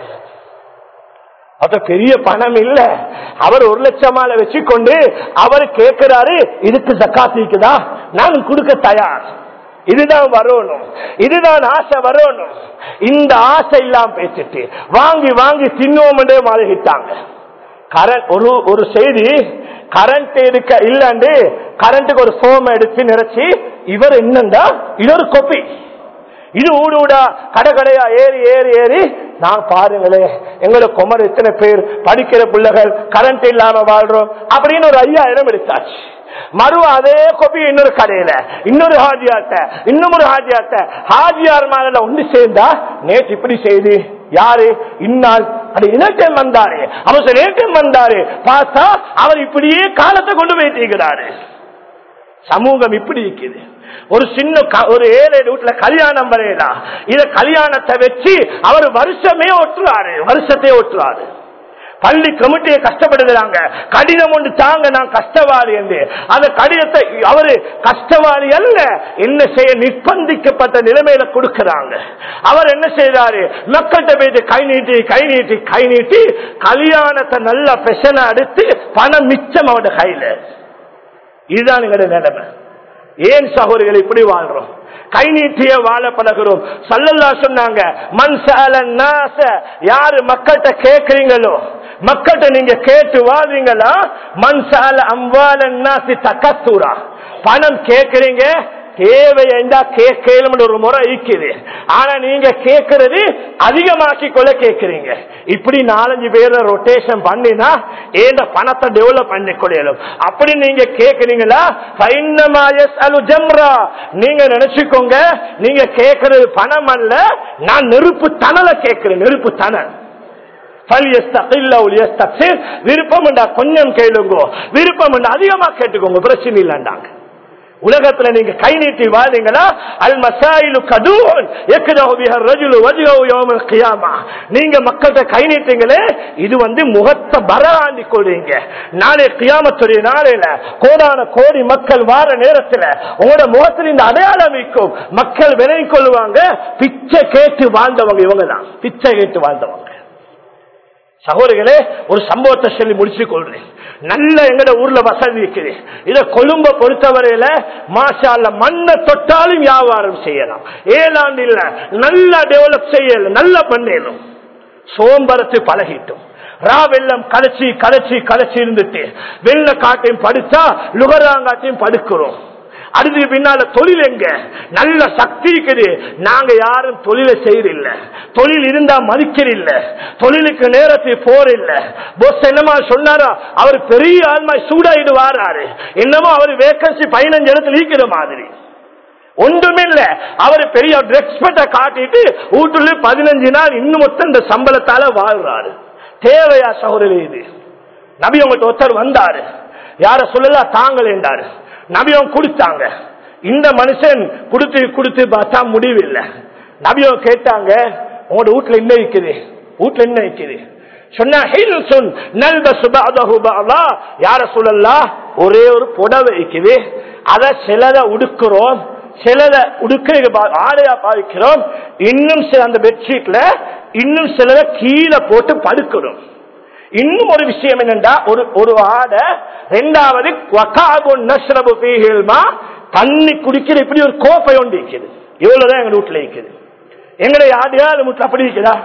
Speaker 2: அப்ப பெரிய பணம் இல்ல அவர் ஒரு லட்சமால வச்சுக்கொண்டு அவர் கேட்கிறாரு இதுக்கு ஜக்காத் இருக்குதா நான் கொடுக்க தயார் இதுதான் வரணும் இதுதான் ஆசை வரணும் இந்த ஆசை இல்லாம பேசிட்டு வாங்கி வாங்கி தின்னோம்ன்றே மாறிட்டாங்க கரண்ட் ஒரு ஒரு செய்தி கரண்ட் எடுக்க இல்லண்டு கரண்ட்டுக்கு ஒரு சோம எடுத்து நிறைச்சி இவர் என்னண்டா இது ஒரு கொப்பி இது ஊடு ஊடா கடை கடையா ஏறி ஏறி ஏறி நான் பாருங்களே எங்களோட குமர் எத்தனை பேர் படிக்கிற பிள்ளைகள் கரண்ட் இல்லாம வாழ்றோம் அப்படின்னு ஒரு ஐயாயிரம் எடுத்தாச்சு மறு அதே கொப்பி இன்னொரு கடையில இன்னொரு ஹாஜியார்ட்ட இன்னும் ஒரு ஹாஜியார்ட்ட ஹாஜியார் மேல ஒன்று சேர்ந்தா நேற்று இப்படி செய்து யாரு இந்நாள் அது இனட்டம் வந்தாரு அவர் நேற்றம் வந்தாரு பார்த்தா அவர் இப்படியே காலத்தை கொண்டு போயிட்டு சமூகம் இப்படி இருக்குது ஒரு சின்ன க- ஒரு ஏழை வீட்டுல கல்யாணம் வரையலாம் இத கல்யாணத்தை வச்சு அவர் வருஷமே ஒட்டுறாரு வருஷத்தையே ஒட்டுறாரு பள்ளி கமிட்டியை கஷ்டப்படுகிறாங்க கடிதம் ஒன்று தாங்க நான் கஷ்டவாதி என்று அந்த கடிதத்தை அவரு கஷ்டவாதி அல்ல என்ன செய்ய நிர்பந்திக்கப்பட்ட நிலைமையில கொடுக்கிறாங்க அவர் என்ன செய்தாரு மக்கள்கிட்ட போயிட்டு கை நீட்டி கை நீட்டி கை நீட்டி கல்யாணத்தை நல்ல பெஷனை அடுத்து பணம் மிச்சம் அவட கையில இதுதான் எங்களுடைய நிலைமை ஏன் சகோதரிகள் இப்படி வாழ்றோம் கை நீட்டிய வாழ பழகிறோம் சல்லல்லா சொன்னாங்க மண் சால நாச யாரு மக்கள்கிட்ட கேட்கறீங்களோ மக்கள்கிட்ட நீங்க கேட்டு வாழ்றீங்களா மண் சால அம்பால நாசி தக்கத்தூரா பணம் கேட்கறீங்க தேவையா கேட்கலும் ஒரு முறை இருக்குது ஆனா நீங்க கேட்கறது அதிகமாக்கி கொள்ள கேட்கறீங்க இப்படி நாலஞ்சு பேரை ரொட்டேஷன் பண்ணினா ஏந்த பணத்தை டெவலப் பண்ணி கொள்ளையிலும் அப்படி நீங்க கேட்கறீங்களா ஜம்ரா நீங்க நினைச்சுக்கோங்க நீங்க கேட்கறது பணம் அல்ல நான் நெருப்பு தணலை கேட்கிறேன் நெருப்பு தணல் விருப்பம் கொஞ்சம் கேளுங்க விருப்பம் அதிகமா கேட்டுக்கோங்க பிரச்சனை இல்லைண்டாங்க உலகத்துல நீங்க கை நீட்டி வாழ்ந்தீங்களா அல் மசாயிலு கதூன் எக்கதஹு பிஹ ரஜுலு வஜ்ஹு யௌமல் கியாமா நீங்க மக்கள்கிட்ட கை நீட்டீங்களே இது வந்து முகத்தை பரவாண்டி கொள்றீங்க நாளை கியாமத்துடைய நாளையில கோடான கோடி மக்கள் வார நேரத்துல உங்களோட முகத்தில் இந்த அடையாளம் வைக்கும் மக்கள் விலகிக் கொள்வாங்க பிச்சை கேட்டு வாழ்ந்தவங்க இவங்க தான் பிச்சை கேட்டு வாழ்ந்தவங்க சகோதரிகளே ஒரு சம்பவத்தை சொல்லி முடிச்சு கொள்றேன் நல்ல எங்கட ஊர்ல வசதி இருக்குது இத கொழும்ப பொறுத்தவரையில மாஷால மண்ணை தொட்டாலும் வியாபாரம் செய்யலாம் ஏழாண்டு இல்ல நல்லா டெவலப் செய்யல நல்லா பண்ணணும் சோம்பரத்து பழகிட்டோம் ரா வெள்ளம் கலைச்சி கலைச்சி கலைச்சி இருந்துட்டு வெள்ள காட்டையும் படுத்தா லுகராங்காட்டையும் படுக்கிறோம் அதுக்கு பின்னால தொழில் எங்க நல்ல சக்தி இருக்குது நாங்க யாரும் தொழிலை செய்யறில்ல தொழில் இருந்தா மதிக்கிறதில்ல தொழிலுக்கு நேரத்தை போறில்ல போஸ் என்னமா சொன்னாரா அவர் பெரிய ஆள்மாய் சூடாயிடு வாராரு என்னமோ அவர் வேக்கன்சி பதினஞ்சு இடத்துல ஈக்கிற மாதிரி ஒன்றுமில்ல அவர் பெரிய எக்ஸ்பர்ட்ட காட்டிட்டு வீட்டுல பதினஞ்சு நாள் இன்னும் மொத்தம் இந்த சம்பளத்தால வாழ்றாரு தேவையா சகோதரி இது நபி உங்கள்கிட்ட ஒருத்தர் வந்தாரு யார சொல்லலாம் தாங்கள் என்றாரு நபி அவங்க கொடுத்தாங்க இந்த மனுஷன் கொடுத்து கொடுத்து பார்த்தா முடிவு இல்லை நபி அவங்க கேட்டாங்க உங்களோட வீட்டுல என்ன இருக்குது வீட்டுல என்ன இருக்குது சொன்னா "ஹில்சுன் நல்பசு பஅதஹு பஅதா." யார சொல்லலாம் ஒரே ஒரு புடவை இருக்குது அத சிலத உடுக்கிறோம் சிலத உடுக்க ஆடையா பாவிக்கிறோம் இன்னும் சில அந்த பெட்ஷீட்ல இன்னும் சிலத கீழே போட்டு படுக்கிறோம் இன்னும் ஒரு விஷயம் என்னண்டா ஒரு ஒரு ஆடை ரெண்டாவது வகாபுன் நஸ்ரபு ஃபீஹில் மா, தண்ணி குடிக்கிற இப்படி ஒரு கோப்பை ஒன்று இருக்குது இவ்வளவுதான் எங்க வீட்டுல இருக்குது எங்களுடைய ஆடையா அது வீட்டுல அப்படி இருக்குதா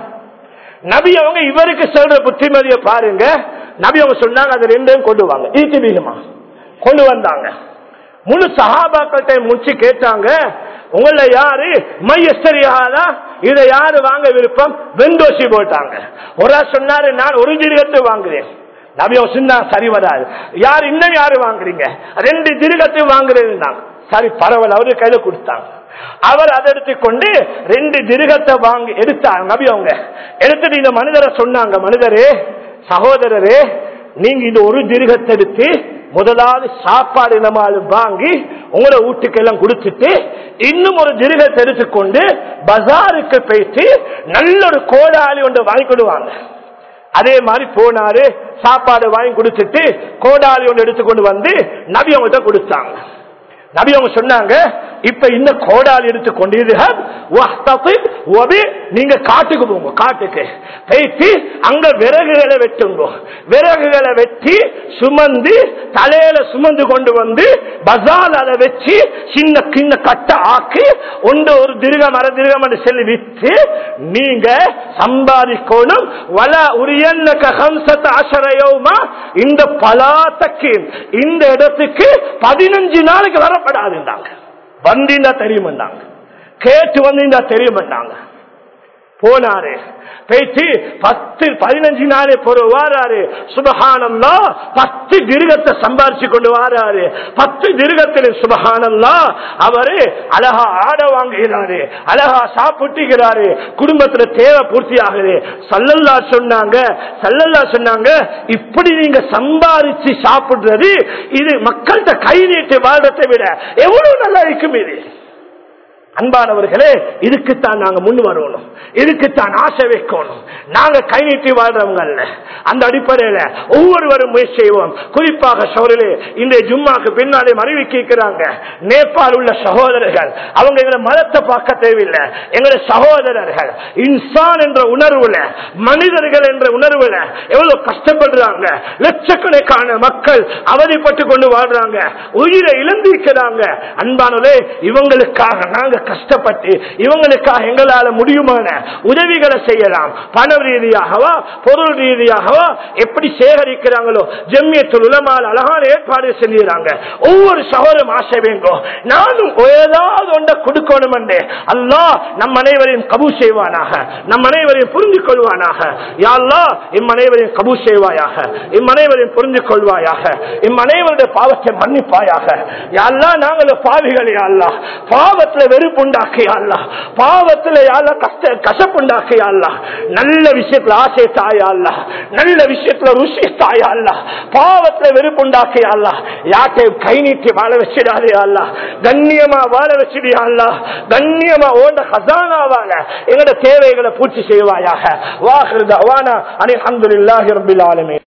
Speaker 2: நபி அவங்க இவருக்கு சொல்ற புத்திமதியை பாருங்க நபி அவங்க சொன்னாங்க அது ரெண்டையும் கொண்டு வாங்க ஈட்டிபீகமா கொண்டு வந்தாங்க முழு சஹாபாக்கள்கிட்ட முடிச்சு கேட்டாங்க உங்கள யாரு மையஸ்தரியாதா இதை யாரு வாங்க விருப்பம் வெந்தோசி போட்டாங்க ஒரு ஆள் சொன்னாரு நான் ஒரு ஜீரகத்தை வாங்குறேன் நபி அவங்க சொன்னா சரி வராது யார் இன்னும் யாரு வாங்குறீங்க ரெண்டு ஜீரகத்தை வாங்குறேன் சரி பரவாயில்ல அவரு கையில கொடுத்தாங்க அவர் அதை எடுத்துக்கொண்டு ரெண்டு திருகத்தை வாங்கி எடுத்தாங்க நபி அவங்க எடுத்துட்டு இந்த மனிதரை சொன்னாங்க மனிதரே சகோதரரே நீங்க இந்த ஒரு திருகத்தை எடுத்து முதலாவது சாப்பாடு நம்மால் வாங்கி உங்களோட வீட்டுக்கு எல்லாம் கொடுத்துட்டு இன்னும் ஒரு திருகத்தை எடுத்துக்கொண்டு பஜாருக்கு போயிட்டு நல்ல ஒரு கோடாலி ஒன்று வாங்கி கொடுவாங்க அதே மாதிரி போனாரு சாப்பாடு வாங்கி கொடுத்துட்டு கோடாலி ஒன்று எடுத்துக்கொண்டு வந்து நபி அவங்கள்ட்ட கொடுத்தாங்க நபி அவங்க சொன்னாங்க இப்ப இந்த கோடால் எடுத்துக்கொண்டு இது வஹ்தஃபித் வபி, நீங்க காட்டுக்கு போங்க காட்டுக்கு போயிட்டு அங்க விறகுகளை வெட்டுங்க விறகுகளை வெட்டி சுமந்து தலையில சுமந்து கொண்டு வந்து பசால் அதை வச்சு சின்ன சின்ன கட்டை ஆக்கி ஒன்று ஒரு திருகம் அரை திருகம் என்று சொல்லி வித்து நீங்க சம்பாதிக்கணும் வல உரியன்ன ஹம்சத் அசரையோமா இந்த பலாத்தக்கு இந்த இடத்துக்கு பதினஞ்சு நாளைக்கு வரப்படாதுண்டாங்க வந்திருந்தா தெரியுமாண்டாங்க கேட்டு வந்திருந்தா தெரியுமாண்டாங்க போனாரு பேச்சு பத்து பதினஞ்சு நாளே பொறு வாராரு சுபஹானல்லா பத்து திருகத்தை சம்பாரிச்சு கொண்டு வாராரு பத்து திருகத்தில் சுபஹானல்லா அவரு அழகா ஆட வாங்குகிறாரு அழகா சாப்பிட்டுகிறாரு குடும்பத்துல தேவை பூர்த்தி ஆகுது சல்லல்லா சொன்னாங்க சல்லல்லா சொன்னாங்க இப்படி நீங்க சம்பாரிச்சு சாப்பிடுறது இது மக்கள்கிட்ட கை நீட்டி வாழ்றதை விட எவ்வளவு நல்லா இருக்கும் இது அன்பானவர்களே இதுக்குத்தான் நாங்க முன் வரணும் இதுக்குத்தான் ஆசை வைக்கணும் நாங்க கை நீட்டி வாழ்றவங்க அல்ல அந்த அடிப்படையில ஒவ்வொருவரும் முயற்சி செய்வோம் குறிப்பாக சோழலே இந்த ஜும்மாக்கு பின்னாலே மறைவி கேட்கிறாங்க நேபாள் உள்ள சகோதரர்கள் அவங்க எங்களை மதத்தை பார்க்க தேவையில்லை எங்களை சகோதரர்கள் இன்சான் என்ற உணர்வுல மனிதர்கள் என்ற உணர்வுல எவ்வளவு கஷ்டப்படுறாங்க லட்சக்கணக்கான மக்கள் அவதிப்பட்டு கொண்டு வாழ்றாங்க உயிரை இழந்திருக்கிறாங்க அன்பானே இவங்களுக்காக நாங்க கஷ்டப்பட்டு இவங்களுக்காக எங்களால முடியுமான உதவிகளை செய்யலாம் பண ரீதியாகவா பொருள் ரீதியாகவா எப்படி சேகரிக்கிறாங்களோ ஜெம்மியத்தில் உலமால் அழகான ஏற்பாடு செஞ்சுறாங்க ஒவ்வொரு சகோதரம் ஆசை வேண்டும் நானும் ஏதாவது ஒன்றை கொடுக்கணும் என்று அல்லாஹ் நம் அனைவரையும் கபு செய்வானாக நம் அனைவரையும் புரிந்து கொள்வானாக யாழ்லா இம் அனைவரையும் கபு செய்வாயாக இம் அனைவரையும் புரிந்து கொள்வாயாக இம் அனைவருடைய பாவத்தை மன்னிப்பாயாக யாழ்லா நாங்கள் பாவிகள் யாழ்லா பாவத்துல வெறுப்புண்டாக்கி யாழ்லா பாவத்துல யாழ்லா கஷ்ட கசப்புண்டாக்கி யாழ்லா நல்ல விஷயத்துல ஆசை தாயாள்லா நல்ல விஷயத்துல ருசி தாயாள்லா பாவத்துல வெறுப்புண்டாக்கி யாழ்லா யாட்டையும் கை நீட்டி வாழ வச்சிடாதே அல்லா கண்ணியமா வாழ வச்சிடியா அல்லா கண்ணியமா ஓண்ட ஹசானாவால எங்களோட தேவைகளை பூர்த்தி செய்வாயாக வாஹிருத வானா அனி அஹமதுல்லாஹி ரபில் ஆலமீன்